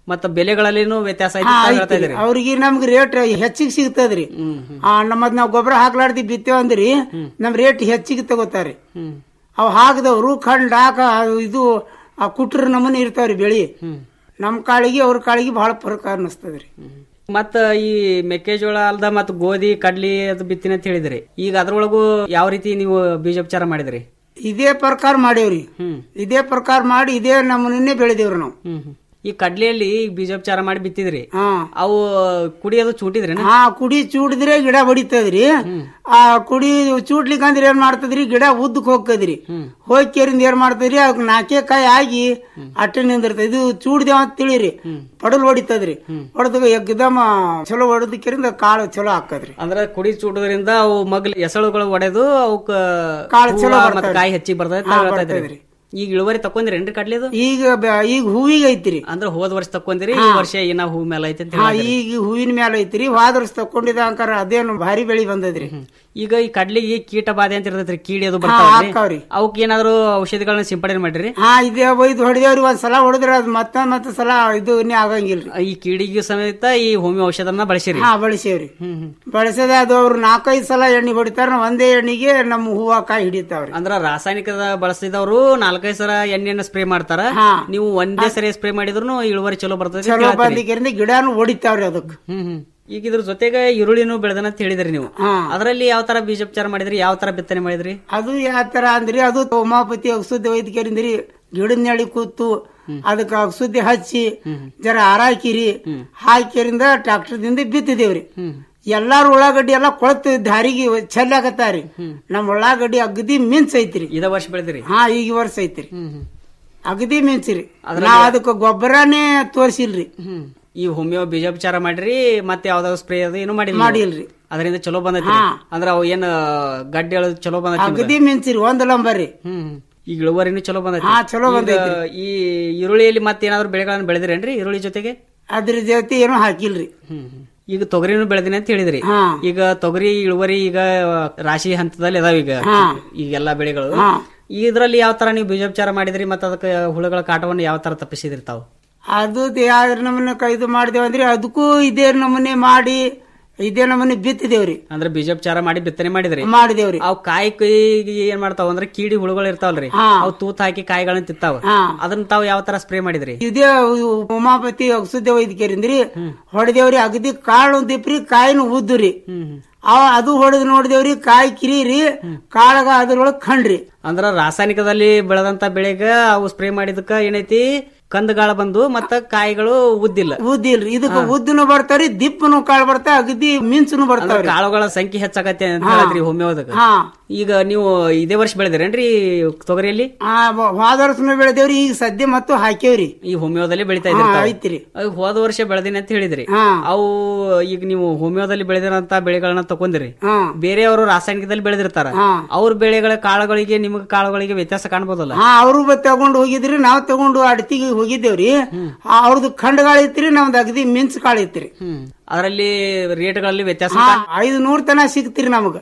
ಮತ್ತ ಬೆಲೆಗಳಲ್ಲಿನೂ ವ್ಯತ್ಯಾಸ ಐತಿ ಹಾ, ಅಂತ ಐತ್ರಿ. ಹೇಳ್ತಾ ಇದ್ರಿ ಅವ್ರಿಗೆ ನಮ್ಗೆ ರೇಟ್ ಹೆಚ್ಚಿಗೆ ಸಿಗ್ತದ್ರಿ ಆ ನಮ್ಮದ್ ನಾವ್ ಗೊಬ್ಬರ ಹಾಕ್ಲಾರ್ದಿ ಬಿತ್ತೇವ್ ಅಂದ್ರಿ ನಮ್ ರೇಟ್ ಹೆಚ್ಚಿಗೆ ತಗೋತಾರಿ ಅವ್ ಹಾಕದವ್ರು ಖಂಡ್ ಹಾಕ ಇದು ಆ ಕುಟ್ರ ನಮೂನಿ ಇರ್ತಾವ್ರಿ ಬೆಳಿ ನಮ್ ಕಾಳಿಗೆ ಅವ್ರ ಕಾಳಿಗೆ ಬಹಳ ಫರಕ್ ಅನಿಸ್ತದ್ರಿ ಮತ್ತ ಈ ಮೆಕ್ಕೆಜೋಳ ಅಲ್ದ ಮತ್ತ ಗೋಧಿ ಕಡ್ಲಿ ಅದು ಬಿತ್ತಿನ ಅಂತ ಹೇಳಿದ್ರಿ ಈಗ ಅದ್ರೊಳಗೂ ಯಾವ ರೀತಿ ನೀವು ಬೀಜೋಪಚಾರ ಮಾಡಿದ್ರಿ ಇದೇ ಪ್ರಕಾರ ಮಾಡೇವ್ರಿ ಇದೇ ಪ್ರಕಾರ ಮಾಡಿ ಇದೇ ನಮೂನಿನೇ ಬೆಳೆದೇವ್ರಿ ನಾವು ಈ ಕಡ್ಲಿಯಲ್ಲಿ ಈಗ ಬೀಜೋಪಚಾರ ಮಾಡಿ ಬಿತ್ತಿದ್ರಿ ಅವು ಕುಡಿಯೋದು ಚೂಟಿದ್ರಿ ಹಾ ಕುಡಿ ಚೂಡಿದ್ರೆ ಗಿಡ ಬಡಿತದ್ರಿ ಆ ಕುಡಿ ಚೂಡ್ಲಿಕ್ಕೆ ಅಂದ್ರೆ ಏನ್ ಮಾಡ್ತದ್ರಿ ಗಿಡ ಉದ್ದಕ್ ಹೋಗ್ತದ್ರಿ ಹೋಗ್ಕೇರಿಂದ ಏನ್ ಮಾಡ್ತದ್ರಿ ಅದಕ್ಕೆ ನಾಲ್ಕೇ ಕಾಯಿ ಆಗಿ ಅಟ್ಟೆ ನಿಂದಿರ್ತದ ಇದು ಚೂಡ್ದೇವ ಅಂತ ತಿಳಿರಿ ಪಡಲ್ ಹೊಡಿತದ್ರಿ ಹೊಡೆದಾಗ ಎಗ್ದಮ ಚಲೋ ಹೊಡೆದಕ್ಕಿರಿಂದ ಕಾಳು ಚಲೋ ಹಾಕದ್ರಿ ಅಂದ್ರ ಕುಡಿ ಚೂಟೋದ್ರಿಂದ ಅವು ಮಗ್ಲ ಎಸಳುಗಳು ಒಡೆದು ಅವಕ್ಕ ಕಾಳು ಚಲೋ ಹೂವ ಬರ್ತಾವ್ರಿ. ಮತ್ತ್ ಕಾಯಿ ಹೆಚ್ಚಿಗೆ ಬರ್ತದೆ ಅಂತ ಹಾ, ಹೇಳ್ತಾ ಇದ್ರಿ. ಬರ್ತದ್ರಿ. ಈಗ ಇಳುವರಿ ತಕೊಂದಿರೇನ್ರಿ ಕಡ್ಲಿದು ಈಗ ಬ- ಈಗ ಹೂವಿಗೆ ಐತ್ರಿ ಅಂದ್ರ ಹೋದ್ ವರ್ಷ ತಕೊಂದಿರಿ ಈ ಹಾ. ವರ್ಷ ಏನ ಹೂ ಮೇಲೆ ಐತಿ ಅಂತ ಹಾ ಹೇಳಿದ್ರಿ. ಈಗ ಹೂವಿನ ಮ್ಯಾಲ ಐತ್ರಿ ಹೋದ ವರ್ಷ ತಕೊಂಡಿದ ಅಂಕಾರ ಅದೇನು ಭಾರಿ ಬೆಳಿ ಬಂದದ್ರಿ ಈಗ ಈ ಕಡ್ಲಿಗೆ ಕೀಟ ಬಾಧೆ ಅಂತ ಇರ್ತೈತ್ರಿ ಕೀಡಿ ಅದು ಹಾ, ಬರ್ತಾವ್ರಿ ಹಾಕ್ತಾವ್ರಿ. ಅವಕ್ ಏನಾದ್ರು ಔಷಧಿಗಳನ್ನ ಸಿಂಪಡಣೆ ಮಾಡಿರಿ ಹಾ ಇದೇ ಒಯ್ದು ಹೊಡೆದೇವ್ರಿ ಒಂದ್ ಸಲ ಹೊಡೆದ್ರ ಅದ್ ಮತ್ತ ಮತ್ತ ಸಲ ಇದು ಇನ್ನೇ ಆಗಂಗಿಲ್ರಿ ಈ ಕೀಡಿಗೆ ಸಮೇತ ಈ ಹೋಮಿಯೋ ಔಷಧನ ಬಳಸಿರಿ ಹಾ ಬಳಸೇವ್ರಿ ಬಳಸದ ಅದು ಅವ್ರು ನಾಲ್ಕೈದು ಸಲ ಎಣ್ಣೆ ಹೊಡಿತಾರ ಒಂದೇ ಎಣ್ಣೆಗೆ ನಮ್ಮ ಹೂವ ಕಾಯಿ ಹಿಡಿತಾವ್ರಿ ಅಂದ್ರ ರಾಸಾಯನಿಕದ ಬಳಸಿದವರು ನಾಲ್ಕೈದು ಸಲ ಎಣ್ಣೆಯನ್ನ ಸ್ಪ್ರೇ ಮಾಡ್ತಾರ ನೀವು ಒಂದೇ ಸರಿ ಸ್ಪ್ರೇ ಮಾಡಿದ್ರು ಇಳುವರಿ ಚಲೋ ಬರ್ತದೆ ಅಂತ ಚಲೋ ಹೇಳ್ತೀರಿ. ಬಂದಿದ್ದರಿಂದ ಗಿಡನು ಹೊಡಿತಾವ್ರಿ ಅದಕ್ಕೆ ಹ್ಮ್ ಹ್ಮ್. ಈಗ ಇದ್ರ ಜೊತೆಗೆ ಈರುಳ್ಳಿನೂ ಬೆಳೆದನ ಅಂತ ಹೇಳಿದ್ರಿ ನೀವು ಅದರಲ್ಲಿ ಯಾವ ತರ ಬೀಜೋಪಚಾರ ಮಾಡಿದ್ರಿ ಯಾವ ತರ ಬಿತ್ತನೆ ಮಾಡಿದ್ರಿ ಅದು ಯಾವ ತರ ಅಂದ್ರಿ ಅದು ಉಮಾಪತಿ ಔಷಧಿ ವೈದ್ಯಕರಿಂದ್ರಿ ಗಿಡದ ನೆಳಿ ಕೂತು ಅದಕ್ಕೆ ಔಷಧಿ ಹಚ್ಚಿ ಜರ ಹಾರಾಕಿರಿ ಹಾಕಿರಿಂದ ಟ್ರಾಕ್ಟರ್ದಿಂದ ಬಿತ್ತಿದೇವ್ರಿ ಎಲ್ಲಾರು ಉಳ್ಳಾಗಡ್ಡಿ ಎಲ್ಲಾ ಕೊಳತ್ ದಾರಿಗೆ ಚೆಲ್ಲಾಕತ್ತಾರಿ ನಮ್ ಉಳ್ಳಾಗಡ್ಡಿ ಅಗದಿ ಮಿಂಚ್ ಐತ್ರಿ ಇದ ವರ್ಷ ಬೆಳೆದ್ರಿ ಹಾ ಈಗ ವರ್ಷ ಐತ್ರಿ ಅಗದಿ ಮಿಂಚ್ರಿ ನಾ ಅದಕ್ಕೆ ಗೊಬ್ಬರನೇ ತೋರ್ಸಿಲ್ರಿ ಈ ಹೋಮಿಯೋ ಬೀಜೋಪಚಾರ ಮಾಡ್ರಿ ಮತ್ತೆ ಯಾವ್ದಾದ್ರು ಸ್ಪ್ರೇ ಅದು ಏನು ಮಾಡಿಲ್ಲ ಮಾಡಿಲ್ರಿ. ಅದರಿಂದ ಚಲೋ ಬಂದೈತಿ ಹಾ. ಅಂದ್ರ ಅವು ಏನ್ ಗಡ್ಡೆ ಎಳದ್ ಚಲೋ ಬಂದೈತಿ ನಿಮ್ದು? ಅಗದಿ ಮಿಂಚ್ರಿ ಒಂದ್ ಲಂಬರಿ ಹ್ಮ್ ಈಗ ಇಳುವರಿನೂ ಚಲೋ ಬಂದೈತಿ ಹಾ, ಚಲೋ ಈಗ ಬಂದೈತ್ರಿ. ಈ ಈರುಳ್ಳಿಯಲ್ಲಿ ಮತ್ತೆ ಏನಾದ್ರು ಬೆಳೆಗಳನ್ನ ಬೆಳೆದಿರೇನ್ರಿ ಈರುಳ್ಳಿ ಜೊತೆಗೆ ಅದ್ರ ಜೊತೆ ಏನು ಹಾಕಿಲ್ರಿ ಈಗ ತೊಗರಿನೂ ಬೆಳೆದಿನಿ ಅಂತ ಹೇಳಿದ್ರಿ ಹಾ. ಈಗ ತೊಗರಿ ಇಳುವರಿ ಈಗ ರಾಶಿ ಹಂತದಲ್ಲಿ ಅದಾವ ಈಗ ಹಾ. ಈಗ ಎಲ್ಲಾ ಬೆಳೆಗಳು ಹಾ. ಇದ್ರಲ್ಲಿ ಯಾವ ತರ ನೀವು ಬೀಜೋಪಚಾರ ಮಾಡಿದ್ರಿ ಮತ್ತೆ ಅದಕ್ಕೆ ಹುಳುಗಳ ಕಾಟವನ್ನು ಯಾವ ತರ ತಪ್ಪಿಸಿದ್ರಿ ತಾವು ಅದು ಯಾವ್ದ್ರ ನಮೂನೆ ಇದು ಮಾಡಿದೇವ್ ಅಂದ್ರೆ ಅದಕ್ಕೂ ಇದೇ ನಮೂನೆ ಮಾಡಿ ಇದೇ ನಮೂನೆ ಬಿತ್ತಿದೇವ್ರಿ ಅಂದ್ರೆ ಬೀಜೋಪಚಾರ ಮಾಡಿ ಬಿತ್ತನೆ ಮಾಡಿದ್ರಿ ಮಾಡಿದೇವ್ರಿ ಅವ್ ಕಾಯಿ ಕೈಗೆ ಏನ್ ಮಾಡ್ತಾವ ಅಂದ್ರೆ ಕೀಡಿ ಹುಳುಗಳು ಇರ್ತಾವಲ್ರಿ ಹಾ. ಅವ್ ತೂತ್ ಹಾಕಿ ಕಾಯಿಗಳನ್ನ ತಿಂತಾವ ಹಾ. ಅದನ್ನ ತಾವ್ ಯಾವ ತರ ಸ್ಪ್ರೇ ಮಾಡಿದ್ರಿ ಇದೇ ಉಮಾಪತಿ ಔಷಧ ವೈದ್ಯಕರಿಂದ್ರಿ ಹೊಡೆದೇವ್ರಿ ಅಗದಿ ಕಾಳು ದಿಪ್ರಿ ಕಾಯಿನ ಉದ್ದುರಿ ಅವ ಅದು ಹೊಡೆದ್ ನೋಡಿದೇವ್ರಿ ಕಾಯಿ ಕಿರೀರಿ ಕಾಳಗ ಅದ್ರೊಳಗ್ ಖಂಡ್ರಿ ಅಂದ್ರ ರಾಸಾಯನಿಕದಲ್ಲಿ ಬೆಳೆದಂತ ಬೆಳೆಗ ಅವು ಸ್ಪ್ರೇ ಮಾಡಿದಕ್ಕ ಏನೈತಿ ಕಂದಗಾಳ ಬಂದು ಮತ್ತ ಕಾಯಿಗಳು ಉದ್ದಿಲ್ಲ ಉದ್ದಿಲ್ರಿ ಇದಕ್ಕ ಉದ್ದನು ಬರ್ತಾವ್ರಿ ದಿಪ್ಪನು ಕಾಳು ಬರ್ತಾವ ಅಗದಿ ಮಿಂಚುನು ಅಂದ್ರ ಬರ್ತಾವ್ರಿ ಕಾಳುಗಳ ಸಂಖ್ಯೆ ಹೆಚ್ಚಾಗತ್ತೆ ಅಂತ ಹಾ. ಹೇಳಿದ್ರಿ ಹೋಮಿಯೋದಕ್ಕೆ ಹಾ. ಈಗ ನೀವು ಇದೇ ವರ್ಷ ಬೆಳೆದಿರೇನ್ರಿ ತೊಗರಿಯಲ್ಲಿ ಆ ಹೋದ ವರ್ಷನು ಬೆಳೆದೇವ್ರಿ ಈಗ ಸದ್ಯ ಮತ್ತು ಹಾಕ್ಯವ್ರಿ ಈ ಹೋಮಿಯೋದಲ್ಲಿ ಬೆಳಿತಾ ಹಾ, ಇದ್ರಿ ಐತ್ರಿ. ಅದು ಹೋದ ವರ್ಷ ಬೆಳೆದಿನಿ ಅಂತ ಹೇಳಿದ್ರಿ ಹಾ. ಅವು ಈಗ ನೀವು ಹೋಮಿಯೋದಲ್ಲಿ ಬೆಳೆದಿರಂತ ಬೆಳೆಗಳನ್ನ ತಗೊಂಡಿರಿ ಹಾ. ಬೇರೆಯವರು ರಾಸಾಯನಿಕದಲ್ಲಿ ಬೆಳೆದಿರ್ತಾರ ಹಾ. ಅವ್ರ ಬೆಳೆಗಳ ಕಾಳುಗಳಿಗೆ ನಿಮ್ಗೆ ಕಾಳುಗಳಿಗೆ ವ್ಯತ್ಯಾಸ ಕಾಣ್ಬೋದಲ್ಲ ಹಾ ಅವರು ತಗೊಂಡು ಹೋಗಿದ್ರಿ ನಾವ್ ತಗೊಂಡು ಅಡತಿಗೆ ಹೋಗಿದ್ದೇವ್ರಿ ಆ, ಅವ್ರದ್ದು ಖಂಡಗಾಳ ಐತ್ರಿ ನಮ್ದು ಅಗದಿ ಮಿಂಚ್ ಕಾಳ ಐತ್ರಿ ಅದರಲ್ಲಿ ರೇಟ್ಗಳಲ್ಲಿ ವ್ಯತ್ಯಾಸ ಹಾ ಐದು ನೂರ್ ತನ ಸಿಗ್ತಿರಿ ನಮಗ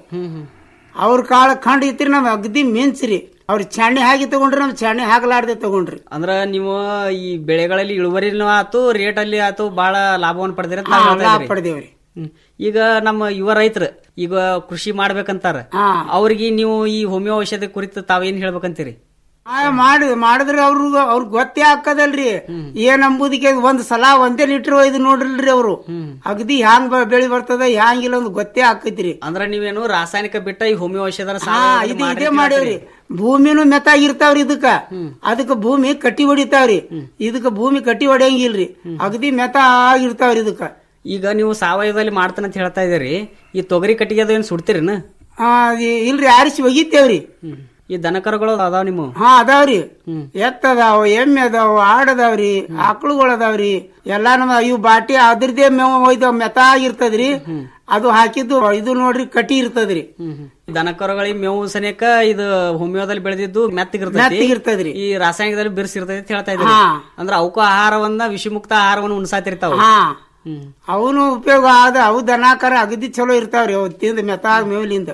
ಅವ್ರ ಕಾಳ ಖಂಡ ಐತ್ರಿ ನಮ್ ಅಗದಿ ಮಿಂಚ್ರಿ ಅವ್ರ ಚಾಣಿ ಹಾಕಿ ತಗೊಂಡ್ರಿ ನಮ್ ಚಾಣಿ ಹಾಕಲಾರ್ದೆ ತಗೊಂಡ್ರಿ ಅಂದ್ರ ನೀವು ಈ ಬೆಳೆಗಳಲ್ಲಿ ಇಳುವರಿನೂ ಆತು ರೇಟ್ ಅಲ್ಲಿ ಆತು ಬಹಳ ಲಾಭವನ್ನು ಪಡೆದಿರ ಅಂತ ಹಾ, ಹೇಳ್ತಾ ಲಾಭ ಇದ್ರಿ. ಪಡೆದೇವ್ರಿ ಹ್ಮ್. ಈಗ ನಮ್ಮ ಯುವ ರೈತರು ಈಗ ಕೃಷಿ ಮಾಡ್ಬೇಕಂತಾರ ಹಾ. ಅವ್ರಿಗೆ ನೀವು ಈ ಹೋಮಿಯೋ ಔಷಧಿ ಕುರಿತು ತಾವೇನ್ ಹೇಳ್ಬೇಕಂತೀರಿ ಆ, ಮಾಡಿ ಮಾಡಿದ್ರೆ ಅವ್ರಿಗೆ ಅವ್ರಿಗೆ ಗೊತ್ತೇ ಹಾಕದಲ್ರಿ ಏನ್ ಅಂಬುದಕ್ಕೆ ಒಂದ್ ಸಲ ಒಂದೇ ಲೀಟರ್ ಒಯ್ದು ನೋಡ್ರಿಲ್ರಿ ಅವ್ರು ಅಗದಿ ಹ್ಯಾಂಗ್ ಬ- ಬೆಳಿ ಬರ್ತದ ಹ್ಯಾಂಗಿಲ್ಲ ಒಂದು ಗೊತ್ತೇ ಹಾಕೈತ್ರಿ ಅಂದ್ರ ನೀವೇನು ರಾಸಾಯನಿಕ ಬಿಟ್ಟ ಈ ಹೋಮಿಯೋ ಔಷಧ ಹಾ ಇದು ಇದೇ ಮಾಡೇವ್ರಿ ಭೂಮಿನೂ ಮೆತ್ತಾಗಿರ್ತಾವ್ರಿ ಇದಕ್ಕ ಅದಕ್ಕ ಭೂಮಿ ಕಟ್ಟಿ ಹೊಡಿತಾವ್ರಿ ಇದಕ್ಕ ಭೂಮಿ ಕಟ್ಟಿ ಹೊಡೆಯಂಗಿಲ್ರಿ ಅಗದಿ ಮೆತ್ತ ಆಗಿರ್ತಾವ್ರಿ ಇದಕ್ಕ ಈಗ ನೀವು ಸಾವಯವದಲ್ಲಿ ಮಾಡ್ತಾನೆ ಅಂತ ಹೇಳ್ತಾ ಇದೀರಿ ಈ ತೊಗರಿ ಕಟ್ಟಿಗೆ ಅದು ಏನ್ ಸುಡ್ತೀರಿನ ಆ, ಇ- ಇಲ್ರಿ ಆರಿಸಿ ಒಗಿತೇವ್ರಿ ಈ ದನಕರುಗಳು ಅದಾವ ನಿಮ್ಮ ಹಾ ಅದಾವ್ರಿ ಎತ್ತ ಅದಾವ ಎಮ್ಮೆ ಅದಾವ ಆಡ್ ಅದಾವ್ರಿ ಆಕಳುಗಳು ಅದಾವ್ರಿ ಎಲ್ಲಾ ನಮ್ಮ ಇವು ಬಾಟಿ ಅದ್ರದೇ ಮೇವು ಒಯ್ದ ಮೆತ್ತ ಆಗಿರ್ತದ್ರಿ ಅದು ಹಾಕಿದ್ದು ಇದು ನೋಡ್ರಿ ಕಟಿ ಇರ್ತದ್ರಿ ದನಕರುಗಳಿಗೆ ಮೇವು ಸನೇಕ ಇದು ಹೋಮಿಯೋದಲ್ಲಿ ಬೆಳೆದಿದ್ದು ಮೆತ್ತಗಿರ್ತೈತಿ ಮೆತ್ತಗಿರ್ತದ್ರಿ. ಈ ರಾಸಾಯನಿಕದಲ್ಲಿ ಬಿರ್ಸಿರ್ತೈತಿ ಅಂತ ಹೇಳ್ತಾ ಇದ್ರಿ ಹಾ. ಅಂದ್ರ ಅವಕ್ಕೂ ಆಹಾರವನ್ನ ವಿಷಮುಕ್ತ ಆಹಾರವನ್ನು ಉಣ್ಸಾತಿರ್ತಾವ ಹಾ ಅವನು ಉಪಯೋಗ ಆದ ಅವು ದನಾಕರ ಅಗದಿ ಚಲೋ ಇರ್ತಾವ್ರಿ ಅವ್ ತಿಂದ ಮೆತ್ತ ಮೇವ್ಲಿಂದ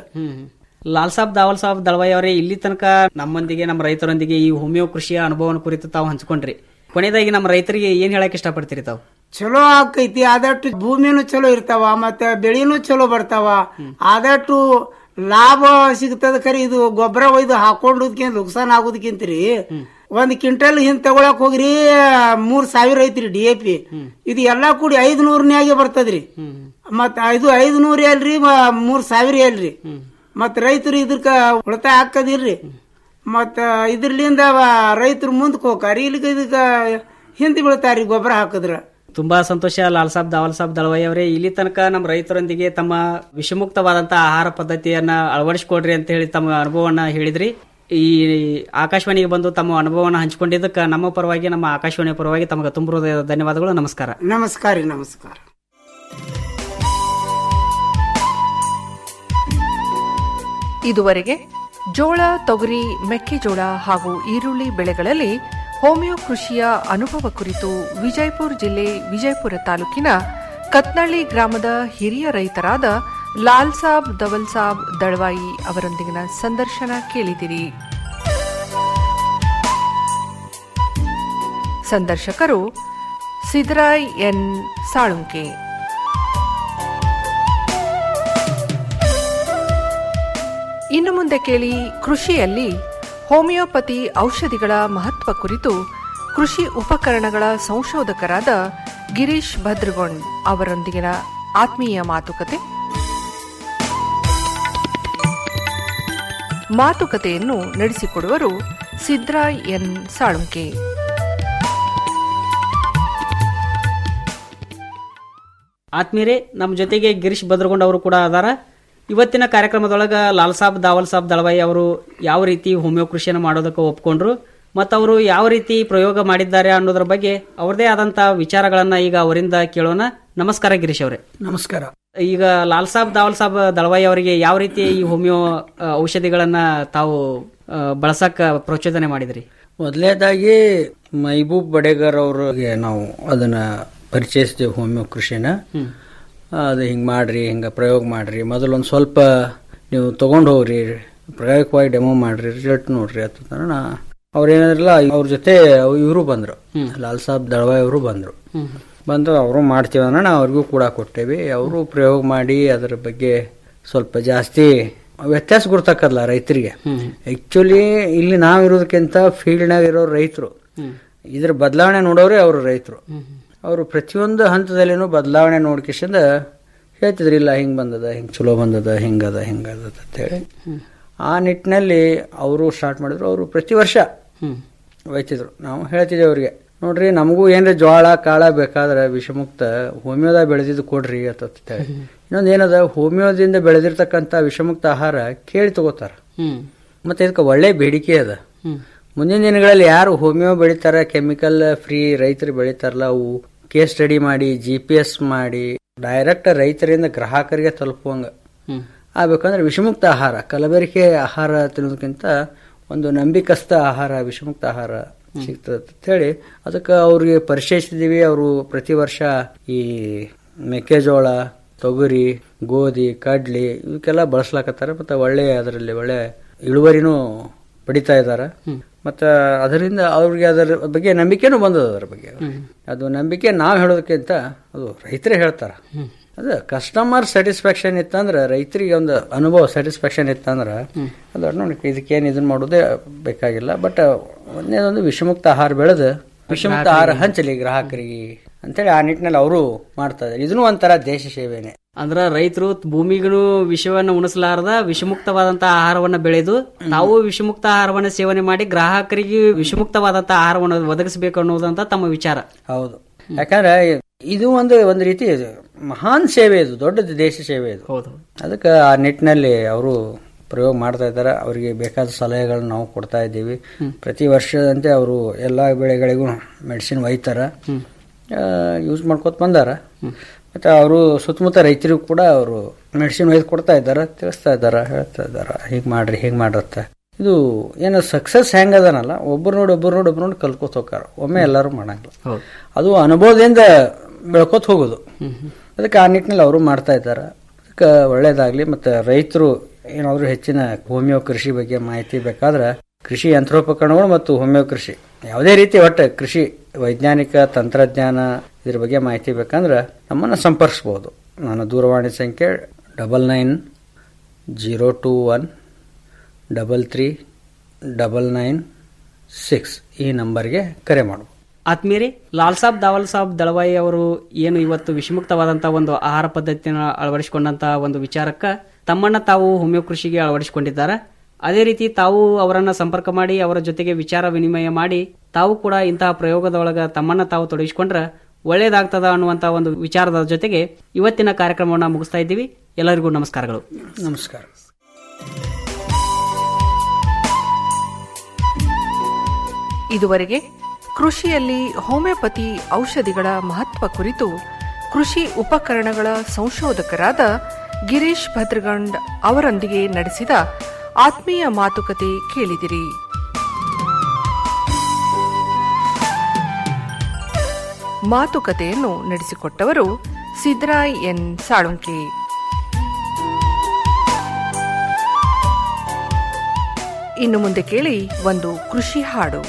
ಲಾಲ್ ಸಾಬ್ ದಾವಲ್ ಸಾಬ್ ದಳವಾಯಿ ಅವರೇ ಇಲ್ಲಿ ತನಕ ನಮ್ಮೊಂದಿಗೆ ನಮ್ಮ ರೈತರೊಂದಿಗೆ ಈ ಹೋಮಿಯೋ ಕೃಷಿಯ ಅನುಭವನ ಕುರಿತು ತಾವು ಹಂಚ್ಕೊಂಡ್ರಿ ಕೊನೆಯದಾಗಿ ನಮ್ಮ ರೈತರಿಗೆ ಏನ್ ಹೇಳಕ್ ಇಷ್ಟಪಡ್ತೀರಿ ತಾವು ಚಲೋ ಆಕೈತಿ ಆದಷ್ಟು ಭೂಮಿನೂ ಚಲೋ ಇರ್ತಾವ ಮತ್ತೆ ಬೆಳೆನೂ ಚಲೋ ಬರ್ತಾವ ಆದಷ್ಟು ಲಾಭ ಸಿಗ್ತದ ಖರೆ ಇದು ಗೊಬ್ಬರ ಒಯ್ದು ಹಾಕೊಂಡದಕ್ಕಿಂತ ನುಕ್ಸಾನ್ ಆಗೋದಕ್ಕಿಂತ ರೀ ಒಂದ್ ಕ್ವಿಂಟಲ್ ಹಿಂದ್ ತಗೊಳಕ್ ಹೋಗ್ರಿ ಮೂರ್ ಸಾವಿರ ಐತ್ರಿ ಡಿ ಎ ಪಿ ಇದು ಎಲ್ಲಾ ಕೂಡಿ ಐದ್ ನೂರ್ನ್ಯಾಗೆ ಬರ್ತದ್ರಿ ಮತ್ ಇದು ಐದ್ ನೂರ್ ಅಲ್ರಿ ಮ- ಮೂರ್ ಸಾವಿರ ಅಲ್ರಿ ಮತ್ ರೈತರು ಇದಕ್ಕ ಉಳಿತಾಯ ಹಾಕದಿಲ್ರಿ ಮತ್ತ ಇದ್ರಲಿಂದ ರೈತರು ಮುಂದಕ್ಕೆ ಹೋಗಾರಿ ಇಲ್ಲಿಗ ಇದಕ್ಕ ಹಿಂದೆ ಬೀಳ್ತಾರಿ ಗೊಬ್ಬರ ಹಾಕಿದ್ರ ತುಂಬಾ ಸಂತೋಷ ಲಾಲ್ ಸಾಬ್ ದಾವಲ್ ಸಾಬ್ ದಳವಾಯಿ ಅವರೇ ಇಲ್ಲಿ ತನಕ ನಮ್ಮ ರೈತರೊಂದಿಗೆ ತಮ್ಮ ವಿಷಮುಕ್ತವಾದಂತಹ ಆಹಾರ ಪದ್ಧತಿಯನ್ನ ಅಳವಡಿಸಿಕೊಡ್ರಿ ಅಂತ ಹೇಳಿ ತಮ್ಮ ಅನುಭವವನ್ನ ಹೇಳಿದ್ರಿ ಈ ಆಕಾಶವಾಣಿಗೆ ಬಂದು ತಮ್ಮ ಅನುಭವವನ್ನು ಹಂಚಿಕೊಂಡಿದ್ದಕ್ಕೆ ನಮ್ಮ ಪರವಾಗಿ ನಮ್ಮ ಆಕಾಶವಾಣಿಯ ಪರವಾಗಿ ತಮಗೆ ತುಂಬ ಹೃದಯದ ಧನ್ಯವಾದಗಳು ನಮಸ್ಕಾರ ನಮಸ್ಕಾರ ರೀ ನಮಸ್ಕಾರ ಇದುವರೆಗೆ ಜೋಳ ತೊಗರಿ ಮೆಕ್ಕೆಜೋಳ ಹಾಗೂ ಈರುಳ್ಳಿ ಬೆಳೆಗಳಲ್ಲಿ ಹೋಮಿಯೋ ಕೃಷಿಯ ಅನುಭವ ಕುರಿತು ವಿಜಯಪುರ ಜಿಲ್ಲೆ ವಿಜಯಪುರ ತಾಲೂಕಿನ ಕತ್ನಳ್ಳಿ ಗ್ರಾಮದ ಹಿರಿಯ ರೈತರಾದ ಲಾಲ್ ಸಾಬ್ ದವಲ್ ಸಾಬ್ ದಳವಾಯಿ ಅವರೊಂದಿಗಿನ ಸಂದರ್ಶನ ಕೇಳಿದಿರಿ ಸಂದರ್ಶಕರು ಸಿದ್ದರಾಯ್ ಎನ್ ಸಾಳುಂಕೆ ಇನ್ನು ಮುಂದೆ ಕೇಳಿ ಕೃಷಿಯಲ್ಲಿ ಹೋಮಿಯೋಪತಿ ಔಷಧಿಗಳ ಮಹತ್ವ ಕುರಿತು ಕೃಷಿ ಉಪಕರಣಗಳ ಸಂಶೋಧಕರಾದ ಗಿರೀಶ್ ಭದ್ರಗೊಂಡ್ ಅವರೊಂದಿಗಿನ ಆತ್ಮೀಯ ಮಾತುಕತೆ ಮಾತುಕತೆಯನ್ನು ನಡೆಸಿಕೊಡುವರು ಸಿದ್ರಾಯ್ ಎನ್ ಸಾಳುಂಕೆ ಆತ್ಮೀಯರೇ ನಮ್ಮ ಜೊತೆಗೆ ಗಿರೀಶ್ ಭದ್ರಗೊಂಡ್ ಅವರು ಕೂಡ ಅದಾರ ಇವತ್ತಿನ ಕಾರ್ಯಕ್ರಮದೊಳಗ ಲಾಲ್ ಸಾಬ್ ದಾವಲ್ ಸಾಬ್ ದಳವಾಯಿ ಅವರು ಯಾವ ರೀತಿ ಹೋಮಿಯೋ ಕೃಷಿಯನ್ನು ಮಾಡೋದಕ್ಕೆ ಒಪ್ಕೊಂಡ್ರು ಮತ್ತು ಅವರು ಯಾವ ರೀತಿ ಪ್ರಯೋಗ ಮಾಡಿದ್ದಾರೆ ಅನ್ನೋದ್ರ ಬಗ್ಗೆ ಅವ್ರದೇ ಆದಂತ ವಿಚಾರಗಳನ್ನ ಈಗ ಅವರಿಂದ ಕೇಳೋಣ ನಮಸ್ಕಾರ ಗಿರೀಶ್ ಅವರೇ ನಮಸ್ಕಾರ ಈಗ ಲಾಲ್ ಸಾಬ್ ದಾವಲ್ ಸಾಬ್ ದಳವಾಯಿ ಅವರಿಗೆ ಯಾವ ರೀತಿ ಈ ಹೋಮಿಯೋ ಆ, ಔಷಧಿಗಳನ್ನ ತಾವು ಆ, ಬಳಸಕ್ಕ ಪ್ರಚೋದನೆ ಮಾಡಿದ್ರಿ ಮೊದಲನೇದಾಗಿ ಮೈಬೂಬ್ ಬಡೇಗರ್ ಅವ್ರಿಗೆ ನಾವು ಅದನ್ನ ಪರಿಚಯಿಸಿದೆವು ಹೋಮಿಯೋ ಕೃಷಿನ ಅದು ಹಿಂಗೆ ಮಾಡ್ರಿ ಹಿಂಗೆ ಪ್ರಯೋಗ ಮಾಡ್ರಿ ಮೊದಲು ಒಂದು ಸ್ವಲ್ಪ ನೀವು ತಗೊಂಡು ಹೋಗ್ರಿ ಪ್ರಾಯೋಗಿಕವಾಗಿ ಡೆಮೋ ಮಾಡ್ರಿ ರಿಸಲ್ಟ್ ನೋಡ್ರಿ ಅಂತ ಅವ್ರೇನಾದ್ರಲ್ಲ ಅವ್ರ ಜೊತೆ ಇವರು ಬಂದ್ರು ಲಾಲ್ ಸಾಬ್ ದಳವಾಯಿ ಅವರು ಬಂದ್ರು ಬಂದು ಅವರು ಮಾಡ್ತೀವಿ ಅನ್ನೋಣ ಅವ್ರಿಗೂ ಕೂಡ ಕೊಟ್ಟೇವಿ ಅವರು ಪ್ರಯೋಗ ಮಾಡಿ ಅದರ ಬಗ್ಗೆ ಸ್ವಲ್ಪ ಜಾಸ್ತಿ ವ್ಯತ್ಯಾಸ ಗುರ್ತಕ್ಕಲ್ಲ ರೈತರಿಗೆ ಆಕ್ಚುಲಿ ಇಲ್ಲಿ ನಾವ್ ಇರೋದಕ್ಕಿಂತ ಫೀಲ್ಡ್ನಾಗ ಇರೋ ರೈತರು ಇದ್ರ ಬದಲಾವಣೆ ನೋಡೋರೆ ಅವರು ರೈತರು ಅವರು ಪ್ರತಿಯೊಂದು ಹಂತದಲ್ಲಿನೂ ಬದಲಾವಣೆ ನೋಡ್ಕಿಸಿಂದ ಹೇಳ್ತಿದ್ರು ಇಲ್ಲ ಹಿಂಗ್ ಬಂದದ ಹಿಂಗ್ ಚಲೋ ಬಂದದ ಹಿಂಗದ ಹಿಂಗದ ಅಂತೇಳಿ ಆ ನಿಟ್ಟಿನಲ್ಲಿ ಅವರು ಸ್ಟಾರ್ಟ್ ಮಾಡಿದ್ರು ಅವರು ಪ್ರತಿ ವರ್ಷ ಒಯ್ತಿದ್ರು ನಾವು ಹೇಳ್ತಿದ್ದೇವೆ ಅವ್ರಿಗೆ ನೋಡ್ರಿ ನಮಗೂ ಏನ್ರ ಜೋಳ ಕಾಳ ಬೇಕಾದ್ರೆ ವಿಷಮುಕ್ತ ಹೋಮಿಯೋದ ಬೆಳೆದಿದ್ದು ಕೊಡ್ರಿ ಅಂತ ಹೇಳಿ ಇನ್ನೊಂದು ಏನದ ಹೋಮಿಯೋದಿಂದ ಬೆಳೆದಿರ್ತಕ್ಕಂಥ ವಿಷಮುಕ್ತ ಆಹಾರ ಕೇಳಿ ತಗೋತಾರ ಮತ್ತೆ ಇದಕ್ಕೆ ಒಳ್ಳೆ ಬೇಡಿಕೆ ಅದ ಮುಂದಿನ ದಿನಗಳಲ್ಲಿ ಯಾರು ಹೋಮಿಯೋ ಬೆಳಿತಾರ ಕೆಮಿಕಲ್ ಫ್ರೀ ರೈತರು ಬೆಳಿತಾರಲ್ಲ ಅವು ಕೇಸ್ ಸ್ಟಡಿ ಮಾಡಿ ಜಿ ಪಿ ಎಸ್ ಮಾಡಿ ಡೈರೆಕ್ಟ್ ರೈತರಿಂದ ಗ್ರಾಹಕರಿಗೆ ತಲುಪುವಂಗ ಆಗ್ಬೇಕಂದ್ರೆ ವಿಷಮುಕ್ತ ಆಹಾರ ಕಲಬೆರಕೆ ಆಹಾರ ತಿನ್ನೋದಕ್ಕಿಂತ ಒಂದು ನಂಬಿಕಸ್ಥ ಆಹಾರ ವಿಷಮುಕ್ತ ಆಹಾರ ಸಿಗ್ತದೆ ಅಂತ ಹೇಳಿ ಅದಕ್ಕೆ ಅವ್ರಿಗೆ ಪರಿಚಯಿಸಿದೀವಿ ಅವರು ಪ್ರತಿ ವರ್ಷ ಈ ಮೆಕ್ಕೆಜೋಳ ತೊಗರಿ ಗೋಧಿ ಕಡ್ಲಿ ಇವಕ್ಕೆಲ್ಲ ಬಳಸ್ಲಾಕತ್ತಾರೆ ಮತ್ತೆ ಒಳ್ಳೆ ಅದರಲ್ಲಿ ಒಳ್ಳೆ ಇಳುವರಿನೂ ಪಡಿತಾ ಇದ್ದಾರೆ ಮತ್ತೆ ಅದರಿಂದ ಅವ್ರಿಗೆ ಅದರ ಬಗ್ಗೆ ನಂಬಿಕೆನೂ ಬಂದದ ಅದರ ಬಗ್ಗೆ ಅದು ನಂಬಿಕೆ ನಾವು ಹೇಳೋದಕ್ಕಿಂತ ಅದು ರೈತರೇ ಹೇಳ್ತಾರ ಅದು ಕಸ್ಟಮರ್ ಸ್ಯಾಟಿಸ್ಫ್ಯಾಕ್ಷನ್ ಇತ್ತಂದ್ರೆ ರೈತರಿಗೆ ಒಂದು ಅನುಭವ ಸ್ಯಾಟಿಸ್ಫ್ಯಾಕ್ಷನ್ ಇತ್ತಂದ್ರೆ ಅದು ನೋಡಿ ಇದಕ್ಕೇನು ಇದನ್ನ ಮಾಡೋದೇ ಬೇಕಾಗಿಲ್ಲ ಬಟ್ ಒಂದೇದೊಂದು ವಿಷಮುಕ್ತ ಆಹಾರ ಬೆಳೆದು ವಿಷಮುಕ್ತ ಆಹಾರ ಹಂಚಲಿ ಗ್ರಾಹಕರಿಗೆ ಅಂತೇಳಿ ಆ ನಿಟ್ಟಿನಲ್ಲಿ ಅವರು ಮಾಡ್ತಾ ಇದ್ದಾರೆ ಇದನ್ನು ಒಂಥರ ದೇಶ ಸೇವೆನೆ ಅಂದ್ರ ರೈತರು ಭೂಮಿಗೂ ವಿಷವನ್ನ ಉಣಿಸಲಾರದ ವಿಷಮುಕ್ತವಾದಂತಹ ಆಹಾರವನ್ನ ಬೆಳೆದು ತಾವು ವಿಷಮುಕ್ತ ಆಹಾರವನ್ನ ಸೇವನೆ ಮಾಡಿ ಗ್ರಾಹಕರಿಗೆ ವಿಷಮುಕ್ತವಾದಂತಹ ಆಹಾರವನ್ನು ಒದಗಿಸಬೇಕು ಅನ್ನೋದಂತ ತಮ್ಮ ವಿಚಾರ ಹೌದು ಯಾಕಂದ್ರೆ ಇದು ಒಂದು ಒಂದು ರೀತಿ ಮಹಾನ್ ಸೇವೆ ಇದು ದೊಡ್ಡ ದೇಶ ಸೇವೆ ಇದು ಹೌದು ಅದಕ್ಕೆ ಆ ನಿಟ್ಟಿನಲ್ಲಿ ಅವರು ಪ್ರಯೋಗ ಮಾಡ್ತಾ ಇದ್ದಾರೆ ಅವರಿಗೆ ಬೇಕಾದ ಸಲಹೆಗಳನ್ನ ನಾವು ಕೊಡ್ತಾ ಇದ್ದೀವಿ ಪ್ರತಿ ವರ್ಷದಂತೆ ಅವರು ಎಲ್ಲಾ ಬೆಳೆಗಳಿಗೂ ಮೆಡಿಸಿನ್ ಒಯ್ತಾರ ಯೂಸ್ ಮಾಡ್ಕೊತ ಬಂದಾರ ಮತ್ತೆ ಅವರು ಸುತ್ತಮುತ್ತ ರೈತರಿಗೂ ಕೂಡ ಅವರು ಮೆಡಿಸಿನ್ ಒಯ್ದು ಕೊಡ್ತಾ ಇದ್ದಾರೆ ತಿಳಿಸ್ತಾ ಇದ್ದಾರೆ ಹೇಳ್ತಾ ಇದ್ದಾರೆ ಹೀಗೆ ಮಾಡ್ರಿ ಹೀಗೆ ಮಾಡ್ರತ್ತ ಇದು ಏನು ಸಕ್ಸಸ್ ಹೆಂಗ್ ಅದನಲ್ಲ ಒಬ್ರು ನೋಡಿ ಒಬ್ರು ನೋಡಿ ಒಬ್ರು ನೋಡಿ ಕಲ್ಕೋತ ಹೋಗಾರ ಒಮ್ಮೆ ಎಲ್ಲರೂ ಮಾಡಂಗಿಲ್ಲ ಅದು ಅನುಭವದಿಂದ ಬೆಳ್ಕೋತ ಹೋಗೋದು ಅದಕ್ಕೆ ಆ ನಿಟ್ಟಿನಲ್ಲಿ ಅವರು ಮಾಡ್ತಾ ಇದ್ದಾರೆ ಅದಕ್ಕೆ ಒಳ್ಳೇದಾಗ್ಲಿ ಮತ್ತೆ ರೈತರು ಏನಾದ್ರು ಹೆಚ್ಚಿನ ಹೋಮಿಯೋ ಕೃಷಿ ಬಗ್ಗೆ ಮಾಹಿತಿ ಬೇಕಾದ್ರೆ ಕೃಷಿ ಯಂತ್ರೋಪಕರಣಗಳು ಮತ್ತು ಹೋಮಿಯೋ ಕೃಷಿ ಯಾವುದೇ ರೀತಿ ಒಟ್ಟು ಕೃಷಿ ವೈಜ್ಞಾನಿಕ ತಂತ್ರಜ್ಞಾನ ಇದ್ರ ಬಗ್ಗೆ ಮಾಹಿತಿ ಬೇಕಂದ್ರೆ ನಮ್ಮನ್ನು ಸಂಪರ್ಕಿಸ್ಬೋದು ನನ್ನ ದೂರವಾಣಿ ಸಂಖ್ಯೆ double nine zero two one double three double nine six ಈ ನಂಬರ್ಗೆ ಕರೆ ಮಾಡ್ಬೋದು ಆತ್ಮೀಯರೇ ಲಾಲ್ ಸಾಬ್ ದಾವಲ್ ಸಾಬ್ ದಳವಾಯಿ ಅವರು ಏನು ಇವತ್ತು ವಿಷಮುಕ್ತವಾದಂತಹ ಒಂದು ಆಹಾರ ಪದ್ಧತಿಯನ್ನು ಅಳವಡಿಸಿಕೊಂಡಂತಹ ಒಂದು ವಿಚಾರಕ್ಕ ತಮ್ಮನ್ನ ತಾವು ಹೋಮಿಯೋ ಕೃಷಿಗೆ ಅಳವಡಿಸಿಕೊಂಡಿದ್ದಾರೆ ಅದೇ ರೀತಿ ತಾವು ಅವರನ್ನ ಸಂಪರ್ಕ ಮಾಡಿ ಅವರ ಜೊತೆಗೆ ವಿಚಾರ ವಿನಿಮಯ ಮಾಡಿ ತಾವು ಕೂಡ ಇಂತಹ ಪ್ರಯೋಗದೊಳಗ ತಮ್ಮನ್ನ ತಾವು ತೊಡಗಿಸಿಕೊಂಡ್ರೆ ಒಳ್ಳೇದಾಗ್ತದ ಅನ್ನುವಂತ ಒಂದು ವಿಚಾರದ ಜೊತೆಗೆ ಇವತ್ತಿನ ಕಾರ್ಯಕ್ರಮವನ್ನು ಮುಗಿಸ್ತಾ ಇದ್ದೀವಿ ಎಲ್ಲರಿಗೂ ನಮಸ್ಕಾರಗಳು ನಮಸ್ಕಾರ ಇದುವರೆಗೆ ಕೃಷಿಯಲ್ಲಿ ಹೋಮಿಯೋಪತಿ ಔಷಧಿಗಳ ಮಹತ್ವ ಕುರಿತು ಕೃಷಿ ಉಪಕರಣಗಳ ಸಂಶೋಧಕರಾದ ಗಿರೀಶ್ ಭದ್ರಗಂಡ್ ಅವರೊಂದಿಗೆ ನಡೆಸಿದ ಆತ್ಮೀಯ ಮಾತುಕತೆ ಕೇಳಿದಿರಿ ಮಾತುಕತೆಯನ್ನು ನಡೆಸಿಕೊಟ್ಟವರು ಸಿದ್ರಾಯ್ ಎನ್ ಸಾಳುಂಕೆ ಇನ್ನು ಮುಂದೆ ಕೇಳಿ ಒಂದು ಕೃಷಿ ಹಾಡು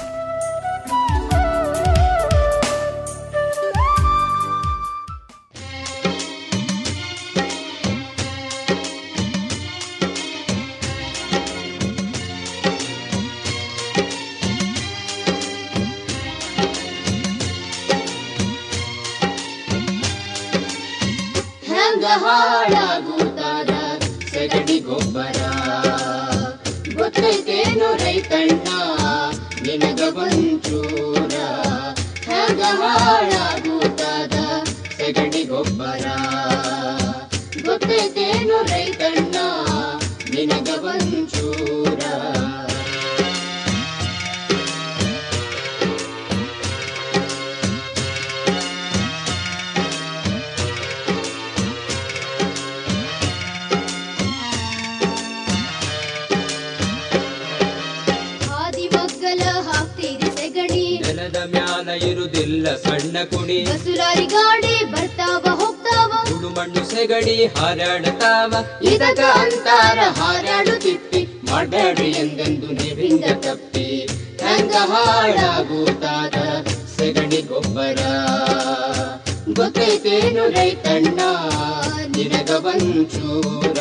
ಹೆಂಗ ಹಾಳಾಗುತ್ತಾದ ಸಗಡಿ ಗೊಬ್ಬರ ಗೊತ್ತೈತೇನು ರೈತಣ್ಣ ನಿನಗ ಒಂಚೂರ ಹೆಂಗ ಹಾಳಾಗುತ್ತಾದ ಸಗಡಿ ಗೊಬ್ಬರ ಗೊತ್ತೈತೇನು ರೈತಣ್ಣ ನಿನಗ ಒಂಚೂರ ಹಾದಿ ಮಗ್ಗಲ ಹಾಕ್ತೀರಿ ಸೆಗಣಿ ನೆಲದ ಮ್ಯಾಲ ಇರುದಿಲ್ಲ ಸಣ್ಣ ಕುಣಿ ಬಸುಲಾರಿ ಗಾಡಿ ಬರ್ತಾವ ಹೋಗ್ತಾವ ಸುಡು ಮಣ್ಣು ಸೆಗಡಿ ಹಾರಾಡತಾವ ಇದಕ ಅಂತಾರ ಹಾರಾಡು ತಿಪ್ಪಿ ಮಾಡ್ಬೇಡ್ರಿ ಎಂದೆಂದು ನೀವಿಂದ ತಪ್ಪಿ ಹೆಂಗ ಹಾಳಾಗುತ್ತಾದ ಸೆಗಣಿ ಗೊಬ್ಬರ ಗೊತ್ತೈತೇನು ರೈತಣ್ಣ ನಿನಗ ಒಂಚೂರ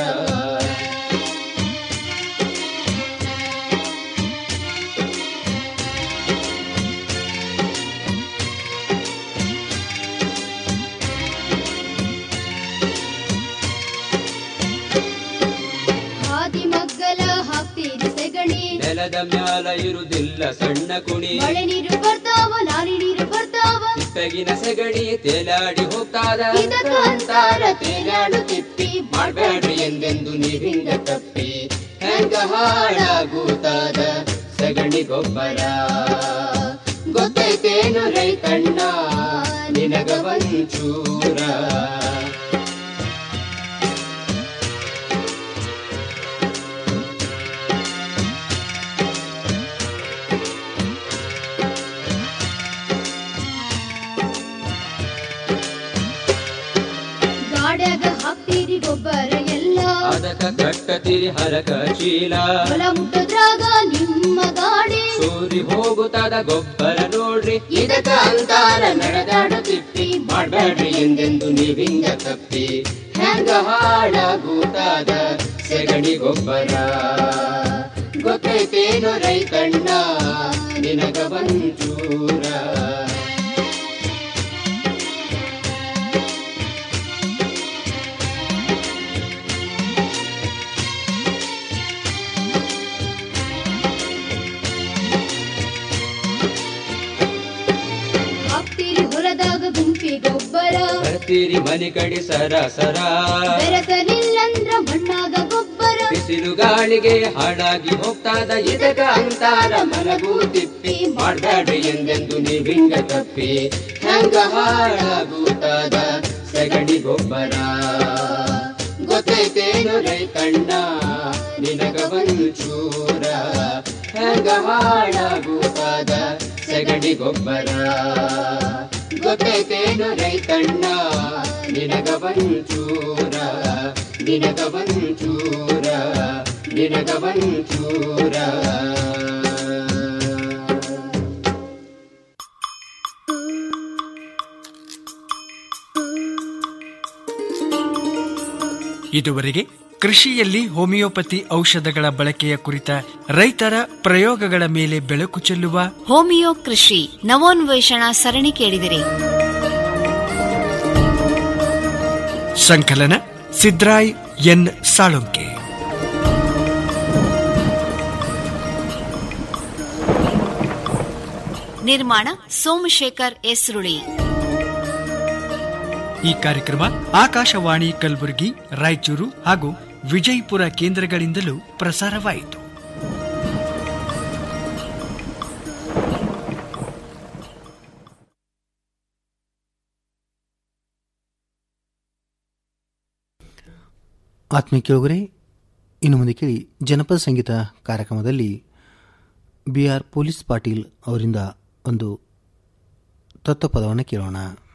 ಹಾದಿ ಮಗ್ಗಲ ಹಾಕ್ತೀರಿ ಸೆಗಣಿ ನೆಲದ ಮ್ಯಾಲ ಇರುದಿಲ್ಲ ಸಣ್ಣ ಕುಣಿ ಮಳೆ ನೀರು ಬರ್ತಾವ ನಾರಿ ನೀರು ಬರ್ತಾವ ತಿಪ್ಪೆಗಿನ ಸೆಗಡಿ ತೇಲಾಡಿ ಹೋಗ್ತಾದ ಇದಕ್ಕ ಅಂತಾರ ತೇಲಾಡು ತಿಪ್ಪಿ ಮಾಡ್ಬೇಡ್ರಿ ಎಂದೆಂದು ನೀವಿಂದ ತಪ್ಪಿ ಹೆಂಗ ಹಾಳಾಗುತ್ತಾದ ಸಗಣಿ ಗೊಬ್ಬರ ಗೊತ್ತೈತೇನು ರೈತಣ್ಣ ನಿನಗ ಒಂಚೂರ ಗಾಡ್ಯಾಗ ಹಾಕ್ತೀರಿ ಗೊಬ್ಬರ ಎಲ್ಲ ಅದಕ್ಕ ಕಟ್ಟತಿರಿ ಹರಕ ಚೀಲ ಹೊಲ ಮುಟ್ಟದ್ರಾಗ ನಿಮ್ಮ ಗಾಡಿ ಸೂರಿ ಹೋಗುತ್ತಾದ ಗೊಬ್ಬರ ನೋಡ್ರಿ ಇದಕ್ಕ ಅಂತಾರ ನಡೆದಾಡು ತಿಪ್ಪಿ ಮಾಡ್ಬೇಡ್ರಿ ಎಂದೆಂದು ನೀವಿಂದ ತಪ್ಪಿ ಹೆಂಗ ಹಾಳಾಗುತ್ತಾದ ಸೆಗಣಿ ಗೊಬ್ಬರ ಗೊತ್ತೈತೇನು ರೈತಣ್ಣ ನಿನಗ ಒಂಚೂರ ಹಾಕ್ತೀರಿ ಹೊಲದಾಗ ಗುಂಪಿ ಗೊಬ್ಬರ ಬರ್ತೀರಿ ಮನೆ ಕಡೆ ಸರ ಸರ ಬೆರಸಲಿಲ್ಲಂದ್ರ ಮಣ್ಣಾಗ ಗೊಬ್ಬರ ಬಿಸಿಲು ಗಾಳಿಗೆ ಹಾಳಾಗಿ ಹೋಗ್ತಾದ ಇದಕ್ಕ ಅಂತಾರ ಮಲಗು ತಿಪ್ಪಿ ಮಾಡ್ಬೇಡ್ರಿ ಎಂದೆಂದು ನೀವಿಂಗ ತಪ್ಪಿ ಹೆಂಗ ಹಾಳಾಗುತ್ತಾದ ಸಗಣಿ ಗೊಬ್ಬರ ಗೊತ್ತೈತೇನು ರೈತಣ್ಣ ನಿನಗ ಒಂಚೂರ ಹೆಂಗ ಹಾಳಾಗುತ್ತಾದ ಸಗಣಿ ಗೊಬ್ಬರ ಗೊತ್ತೈತೇನು ರೈತಣ್ಣ ನಿನಗ ಒಂಚೂರ ನಿನಗ ಒಂಚೂರ ನಿನಗ ಒಂಚೂರ ಇದುವರೆಗೆ ಕೃಷಿಯಲ್ಲಿ ಹೋಮಿಯೋಪತಿ ಔಷಧಗಳ ಬಳಕೆಯ ಕುರಿತ ರೈತರ ಪ್ರಯೋಗಗಳ ಮೇಲೆ ಬೆಳಕು ಚೆಲ್ಲುವ ಹೋಮಿಯೋ ಕೃಷಿ ನವೋನ್ವೇಷಣಾ ಸರಣಿ ಕೇಳಿದಿರಿ ಸಂಕಲನ ಸಿದ್ರಾಯ್ ಎನ್ ಸಾಳುಂಕೆ ನಿರ್ಮಾಣ ಸೋಮಶೇಖರ್ ಎಸ್ರುಳಿ ಈ ಕಾರ್ಯಕ್ರಮ ಆಕಾಶವಾಣಿ ಕಲಬುರಗಿ ರಾಯಚೂರು ಹಾಗೂ ವಿಜಯಪುರ ಕೇಂದ್ರಗಳಿಂದಲೂ ಪ್ರಸಾರವಾಯಿತು ಆತ್ಮೀಯ ಕೇಳುಗರೆ ಇನ್ನು ಮುಂದೆ ಕೇಳಿ ಜನಪದ ಸಂಗೀತ ಕಾರ್ಯಕ್ರಮದಲ್ಲಿ ಬಿ ಆರ್ ಪೊಲೀಸ್ ಪಾಟೀಲ್ ಅವರಿಂದ ಒಂದು ತತ್ವಪದವನ್ನು ಕೇಳೋಣ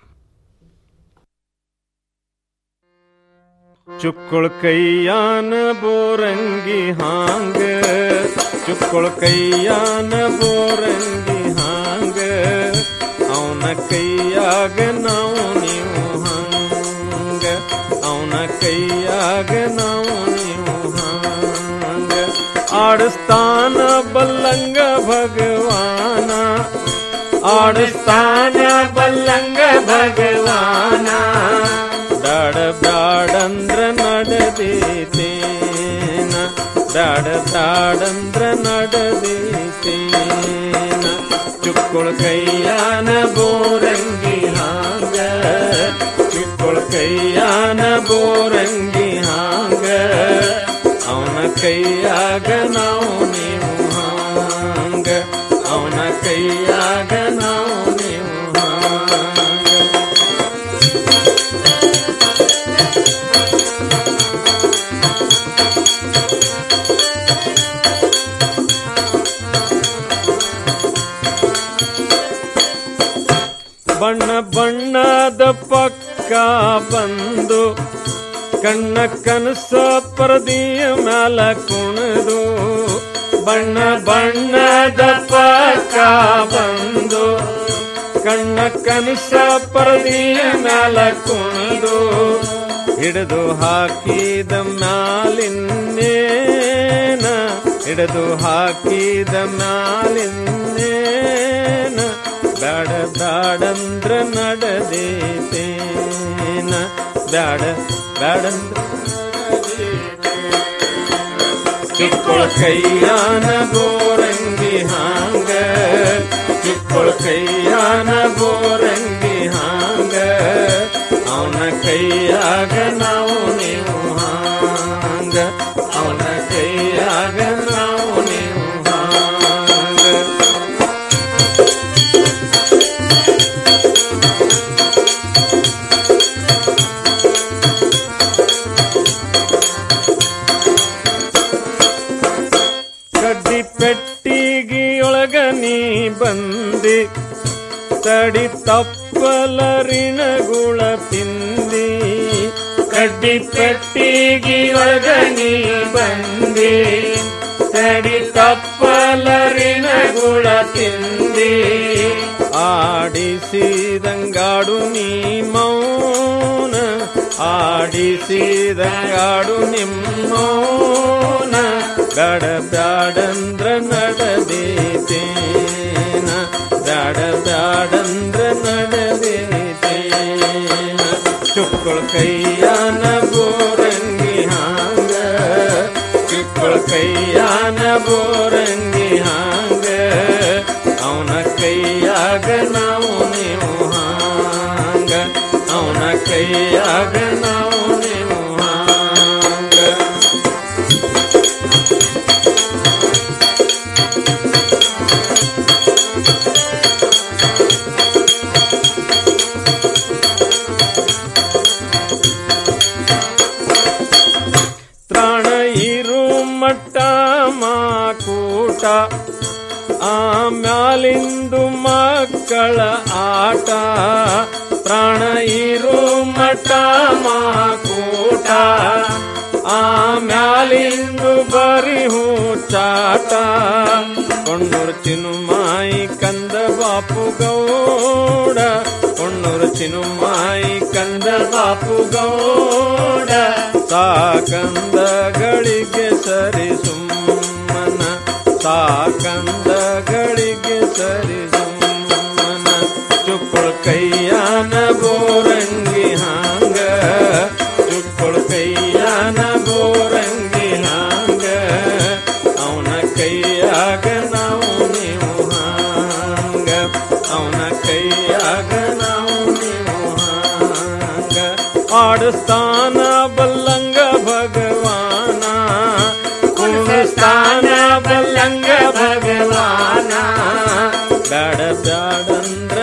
ಚುಕ್ಕುಳ ಕೈಯಾನ ಬೋರಂಗಿ ಹಾಂಗ ಚುಕ್ಕುಳ ಕೈಯಾನ ಬೋರಂಗಿ ಹಾಂಗ ಅವನ ಕೈಯಾಗ ನಾವು ನೀವು ಹಂಗ ಅವನ ಕೈಯಾಗ ನಾವು ನೀವು ಹಂಗ ಆಡಸ್ತಾನ ಬಲ್ಲಂಗ ಭಗವಾನ ಆಡಸ್ತಾನ ಬಲ್ಲಂಗ ಭಗವಾನ ಬ್ಯಾಡ ಬ್ಯಾಡಂದ್ರ ನಡದೀತೇನ ಬ್ಯಾಡ ಬ್ಯಾಡಂದ್ರ ನಡದೀತೇನ ಚುಕ್ಕುಳ ಕೈಯಾನ ಬೋರಂಗಿ ಹಾಂಗ ಚುಕ್ಕುಳ ಕೈಯಾನ ಬೋರಂಗಿ ಹಾಂಗ ಅವನ ಕೈಯಾಗ ನಾವು ನೀವು ಹಾಂಗ ಅವನ ಕೈಯಾಗ ನಾವು ನೀವು ಹಾಂಗ ಬಣ್ಣ ಬಣ್ಣದ ಪಕ್ಕ ಬಂದು ಕಣ್ಣ ಕನಸ ಪರದಿಯ ಮ್ಯಾಲ ಕುಣದು ಬಣ್ಣ ಬಣ್ಣದ ಪಕ್ಕ ಬಂದು ಕಣ್ಣ ಕನಸ ಪರದಿಯ ಮ್ಯಾಲ ಕುಣದು ಹಿಡಿದು ಹಾಕಿದ ಮ್ಯಾಲಿನ್ನೇನ ಹಿಡಿದು ಹಾಕಿದ ಮ್ಯಾಲಿನ್ನೇನ ಬ್ಯಾಡ ಬ್ಯಾಡಂದ್ರ ನಡದೇತೇನ ಬ್ಯಾಡ ಬ್ಯಾಡಂದ್ರ ಚುಕ್ಕುಳ ಕೈಯಾನ ಬೋರಂಗಿ ಹಾಂಗ ಚುಕ್ಕುಳ ಕೈಯಾನ ಬೋರಂಗಿ ಹಾಂಗ ಅವನ ಕೈಯಾಗ ನಾವು ನೀವು ಹಾಂಗ ಅವನ ಕೈಯಾಗ ನಾವು ನೀವು ಹಾಂಗ ಕಡ್ಡಿ ಪೆಟ್ಟಿಗೆಯೊಳಗ ನೀ ಬಂದಿ ತಡಿ ತಪ್ಪಲ ರಿಣಗುಳ ತಿಂದಿ ಕಡ್ಡಿ ಪೆಟ್ಟಿಗೆಯೊಳಗ ನೀ ಬಂದಿ ತಡಿ ತಪ್ಪಲ ರಿಣಗುಳ ತಿಂದಿ ಆಡಿಸಿದಂಗಾಡು ನೀ ಮೌನ ಆಡಿಸಿದಂಗಾಡು ನಿಮ್ಮೌನ ಬ್ಯಾಡ ಬ್ಯಾಡಂದ್ರ ನಡದೇತೇನ ಬ್ಯಾಡ ಬ್ಯಾಡಂದ್ರ ನಡದೇತೇನ ಚುಕ್ಕುಳ ಕೈಯಾನ ಬೋರಂಗಿ ಹಾಂಗ ಚುಕ್ಕುಳ ಕೈಯಾನ ಬೋರಂಗಿ ಹಾಂಗ ಅವನ ಕೈಯಾಗ ನಾವು ನೀವು ಹಾಂಗ ಅವನ ಕೈಯಾಗ ನಾವು ನೀವು ಹಾಂಗ ತ್ರಾಣ ಇರು ಮಟ್ಟ ಮಾಕೂಟ ಆಮ್ಯಾಲಿಂದು ಮಕ್ಕಳ ಆಟ ಪ್ರಾಣ ಇರು ಮಠ ಮಾಕೂಟ ಆಮ್ಯಾಲಿಂದು ಬರಿ ಹೂಚಾಟ ಕೊಂಡೂರು ಚಿನುಮಾಯಿ ಕಂದ ಬಾಪು ಗೌಡ ಕೊಂಡೂರು ಚಿನುಮಾಯಿ ಕಂದ ಬಾಪು ಗೌಡ ಸಾಕಂದಗಳಿಗೆ ಸರಿ ಸುಮ್ಮನ ಸಾಕಂದಗಳಿಗೆ ಸರಿ ಸುಮ್ಮನ ಚುಕ್ಕುಳ ಕೈಯಾನ ಬೋರಂಗಿ ಹಾಂಗ ಚುಕ್ಕುಳ ಕೈಯಾನ ಬೋರಂಗಿ ಹಾಂಗ ಅವನ ಕೈಯಾಗ ನಾವು ನೀವು ಹಾಂಗ ಅವನ ಕೈಯಾಗ ನಾವು ನೀವು ಹಾಂಗ ಆಡಸ್ತಾನ ಬಲ್ಲಂಗ ಭಗವಾನ ಕುಣಿಸ್ತಾನ ಬಲ್ಲಂಗ ಭಗವಾನ ಬ್ಯಾಡ ಬ್ಯಾಡಂದ್ರ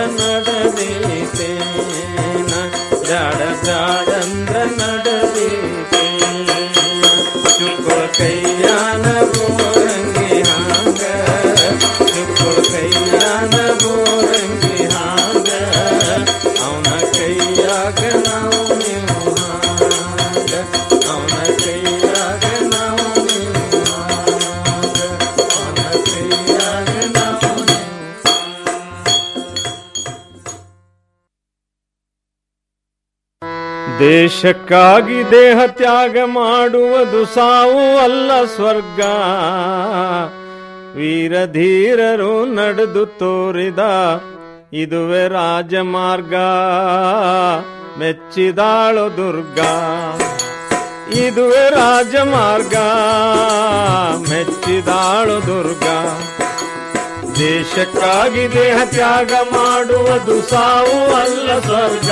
ನಡದೀತೇನ ಬ್ಯಾಡ ಬ್ಯಾಡಂದ್ರ ನಡದೀತೇನ ಚುಕ್ಕುಳ ಕೈಯಾನ ಬೋರಂಗಿ ಹಾಂಗ ಚುಕ್ಕುಳ ಕೈಯಾನ ಬೋರಂಗಿ ಹಾಂಗ ಅವನ ಕೈಯಾಗ ನಾವು ನೀವು ಹಾಂಗ ಅವನ ಕೈಯಾಗ ನಾವು ನೀವು ಹಾಂಗ ಅವನ ಕೈಯಾಗ ನಾವು ದೇಶಕ್ಕಾಗಿ ದೇಹ ತ್ಯಾಗ ಮಾಡುವುದು ಸಾವು ಅಲ್ಲ ಸ್ವರ್ಗ ವೀರಧೀರರು ನಡೆದು ತೋರಿದ ಇದುವೆ ರಾಜಮಾರ್ಗ ಮೆಚ್ಚಿದಾಳು ದುರ್ಗಾ ಇದುವೆ ರಾಜಮಾರ್ಗ ಮೆಚ್ಚಿದಾಳು ದುರ್ಗಾ ದೇಶಕ್ಕಾಗಿ ದೇಹ ತ್ಯಾಗ ಮಾಡುವುದು ಸಾವು ಅಲ್ಲ ಸ್ವರ್ಗ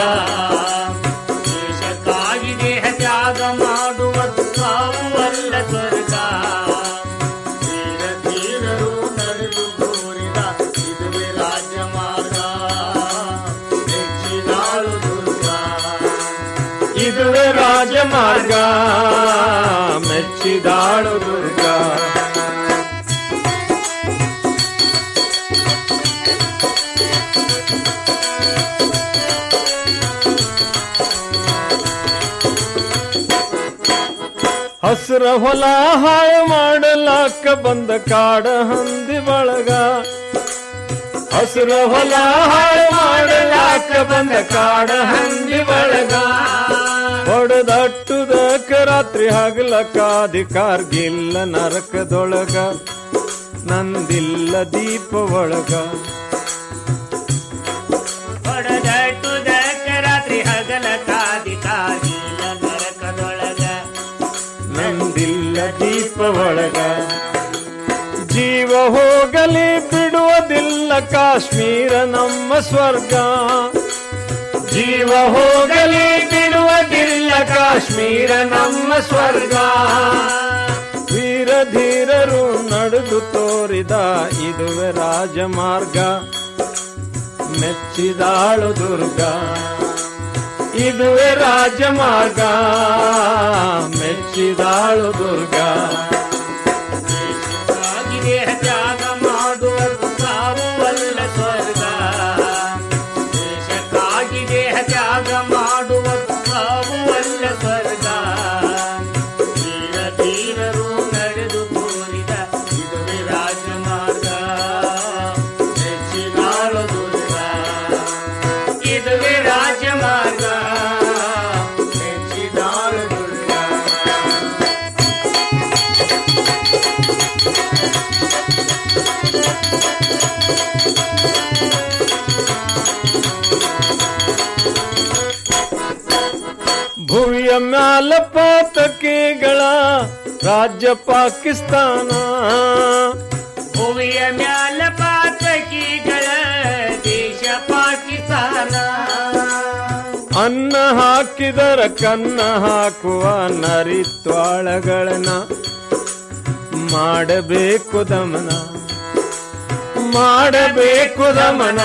ದೇಶಕ್ಕಾಗಿ ದೇಹ ತ್ಯಾಗ ಮಾಡುವ ಸಾವು ಅಲ್ಲ ಸ್ವರ್ಗ ತೀರ ತೀರರು ನಡೆದು ತೋರಿದ ಇದುವೆ ರಾಜ್ಯ ಮಾರ್ಗ ಮೆಚ್ಚಿದಾಳು ದುರ್ಗಾ ಇದುವೆ ರಾಜಮಾರ್ಗ ಮೆಚ್ಚಿದಾಳು ದುರ್ಗಾ ಹಸ್ರ ಹೊಲ ಹಾಳು ಮಾಡಲಾಕ ಬಂದ ಕಾಡ ಹಂದಿ ಬಳಗ ಹಸ್ರ ಹೊಲ ಹಾಳು ಮಾಡಲಾಕ ಬಂದ ಕಾಡ ಹಂದಿ ಬಳಗ ಹೊಡೆದಟ್ಟುದಕ ರಾತ್ರಿ ಹಗಲಕ ಅಧಿಕಾರ್ಗಿಲ್ಲ ನರಕದೊಳಗ ನಂದಿಲ್ಲ ದೀಪ ಒಳಗ ಹೊಡೆದಟ್ಟುದಕ್ಕ ರಾತ್ರಿ ಹಗಲ ಕಾದಿ ಕಾದಿಲ್ಲ ನರಕದೊಳಗ ನಂದಿಲ್ಲ ದೀಪ ಒಳಗ ಜೀವ ಹೋಗಲಿ ಬಿಡುವುದಿಲ್ಲ ಕಾಶ್ಮೀರ ನಮ್ಮ ಸ್ವರ್ಗ ಜೀವ ಹೋಗಲಿ ಬಿಡುವುದಿಲ್ಲ ಕಾಶ್ಮೀರ ನಮ್ಮ ಸ್ವರ್ಗ ವೀರ ಧೀರರು ನಡೆದು ತೋರಿದ ಇದುವೆ ರಾಜಮಾರ್ಗ ಮೆಚ್ಚಿದಾಳು ದುರ್ಗಾ ಇದುವೆ ರಾಜಮಾರ್ಗ ಮೆಚ್ಚಿದಾಳು ದುರ್ಗಾ ದೇಶಕ್ಕಾಗಿ ದೇಹ ತ್ಯಾಗ ಮಾಡುವ ಸಾವು ಅಲ್ಲ ಸ್ವರ್ಗ ದೇಶಕ್ಕಾಗಿ ದೇಹ ತ್ಯಾಗ ಮಾಡುವ ಸಾವು ಅಲ್ಲ ಸ್ವರ್ಗ ತೀರ ತೀರರು ನಡೆದು ತೋರಿದ ಇದುವೆ ರಾಜಮಾರ್ಗ ಮೆಚ್ಚಿದಾಳು ದುರ್ಗಾ ಇದುವೆ ರಾಜಮಾರ್ಗ ಮೆಚ್ಚಿದಾಳು ದುರ್ಗಾ ಭುವಿಯ ಮ್ಯಾಲ ಪಾತಕಿಗಳ ರಾಜ್ಯ ಪಾಕಿಸ್ತಾನ ಭುವಿಯ ಮ್ಯಾಲ ಪಾತಕಿಗಳ ದೇಶ ಪಾಕಿಸ್ತಾನ ಅನ್ನ ಹಾಕಿದರ ಕನ್ನ ಹಾಕುವ ನರಿತ್ವಾಳಗಳನ್ನ ಮಾಡಬೇಕು ದಮನ ಮಾಡಬೇಕು ದಮನ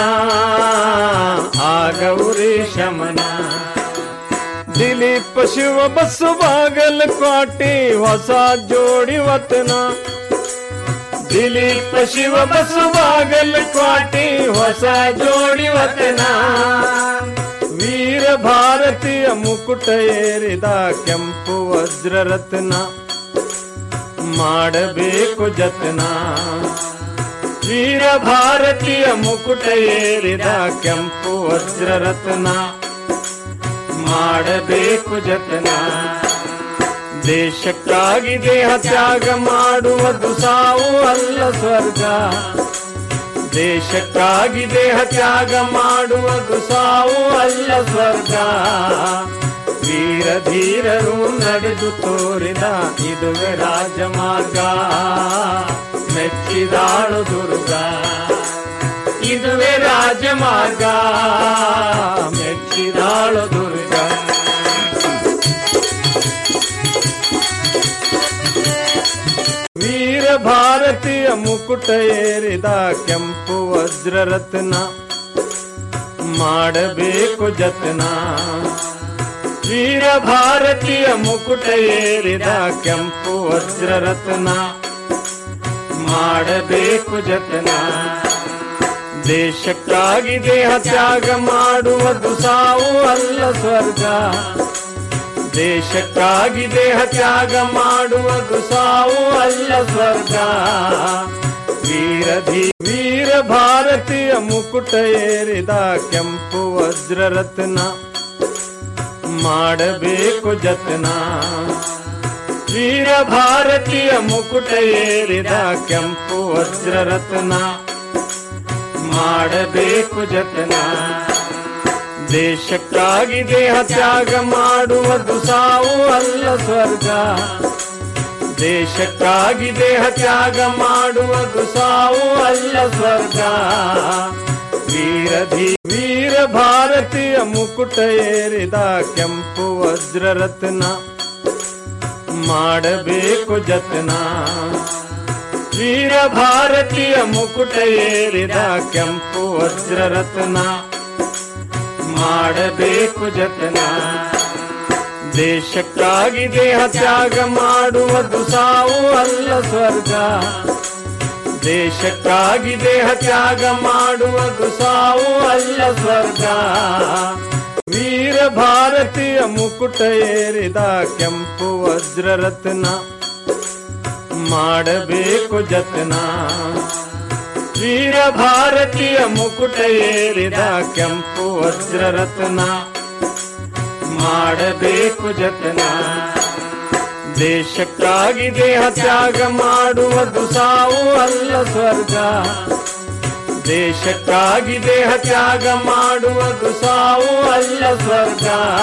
ಆಗೌರಿ ಶಮನ ದಿಲೀಪ ಶಿವ ಬಸ್ಸು ಬಾಗಲ್ ಕ್ವಾಟಿ ಹೊಸ ಜೋಡಿ ವತನ ದಿಲೀಪ ಶಿವ ಬಸ್ಸು ಬಾಗಲ್ ಕ್ವಾಟಿ ಹೊಸ ಜೋಡಿ ವತನ ವೀರ ಭಾರತೀಯ ಮುಕುಟ ಏರಿದ ಕೆಂಪು ವಜ್ರ ರತ್ನ ಮಾಡಬೇಕು ಜತನ ವೀರ ಭಾರತೀಯ ಮುಕುಟ ಏರಿದ ಕೆಂಪು ವಜ್ರ ರತ್ನ ಮಾಡಬೇಕು ಜತನ ದೇಶಕ್ಕಾಗಿ ದೇಹ ತ್ಯಾಗ ಮಾಡುವುದು ಸಾವು ಅಲ್ಲ ಸ್ವರ್ಗ ದೇಶಕ್ಕಾಗಿ ದೇಹ ತ್ಯಾಗ ಮಾಡುವುದು ಸಾವು ಅಲ್ಲ ಸ್ವರ್ಗ ವೀರ ಧೀರರು ನಡೆದು ತೋರಿದ ಇದುವೆ ರಾಜಮಾರ್ಗ ಮೆಚ್ಚಿದಾಳು ದುರ್ಗ ಇದುವೆ ರಾಜಮಾರ್ಗ ಮೆಚ್ಚಿದಾಳು ದುರ್ಗ ವೀರ ಭಾರತೀಯ ಮುಕುಟ ಏರಿದ ಕೆಂಪು ವಜ್ರರತ್ನ ಮಾಡಬೇಕು ಜತನ ವೀರ ಭಾರತೀಯ ಮುಕುಟ ಏರಿದ ಕೆಂಪು ವಜ್ರರತ್ನ ಮಾಡಬೇಕು ಜತನ ದೇಶಕ್ಕಾಗಿ ದೇಹ ತ್ಯಾಗ ಮಾಡುವುದು ಸಾವು ಅಲ್ಲ ಸ್ವರ್ಗ ದೇಶಕ್ಕಾಗಿ ದೇಹ ತ್ಯಾಗ ಮಾಡುವುದು ಸಾವು ಅಲ್ಲ ಸ್ವರ್ಗ ವೀರ ಧೀ ವೀರ ಭಾರತೀಯ ಮುಕುಟ ಏರಿದ ಕೆಂಪು ವಜ್ರರತ್ನ ಮಾಡಬೇಕು ಜತನ ವೀರ ಭಾರತೀಯ ಮುಕುಟ ಏರಿದ ಕೆಂಪು ವಜ್ರರತ್ನ ಮಾಡಬೇಕು ಜತನ ದೇಶಕ್ಕಾಗಿ ದೇಹ ತ್ಯಾಗ ಮಾಡುವುದು ಸಾವು ಅಲ್ಲ ಸ್ವರ್ಗ ದೇಶಕ್ಕಾಗಿ ದೇಹ ತ್ಯಾಗ ಮಾಡುವುದು ಸಾವು ಅಲ್ಲ ಸ್ವರ್ಗ ವೀರ ಧೀ ವೀರ ಭಾರತೀಯ ಮುಕುಟ ಏರಿದ ಕೆಂಪು ವಜ್ರರತ್ನ ಮಾಡಬೇಕು ಜತನ ವೀರ ಭಾರತೀಯ ಮುಕುಟ ಏರಿದ ಕೆಂಪು ವಜ್ರರತ್ನ ಮಾಡಬೇಕು ಜತನ ದೇಶಕ್ಕಾಗಿ ದೇಹ ತ್ಯಾಗ ಮಾಡುವುದು ಸಾವು ಅಲ್ಲ ಸ್ವರ್ಗ ದೇಶಕ್ಕಾಗಿ ದೇಹ ತ್ಯಾಗ ಮಾಡುವುದು ಸಾವು ಅಲ್ಲ ಸ್ವರ್ಗ ವೀರ ಭಾರತೀಯ ಮುಕುಟ ಏರಿದ ಕೆಂಪು ವಜ್ರರತ್ನ ಮಾಡಬೇಕು ಜತನ ವೀರ ಭಾರತೀಯ ಮುಕುಟ ಏರಿದ ಕೆಂಪು ವಜ್ರರತ್ನ ಮಾಡಬೇಕು ಜತನ ದೇಶಕ್ಕಾಗಿ ದೇಹ ತ್ಯಾಗ ಮಾಡುವುದು ಸಾವು ಅಲ್ಲ ಸ್ವರ್ಗ ದೇಶಕ್ಕಾಗಿ ದೇಹ ತ್ಯಾಗ ಮಾಡುವುದು ಸಾವು ಅಲ್ಲ ಸ್ವರ್ಗ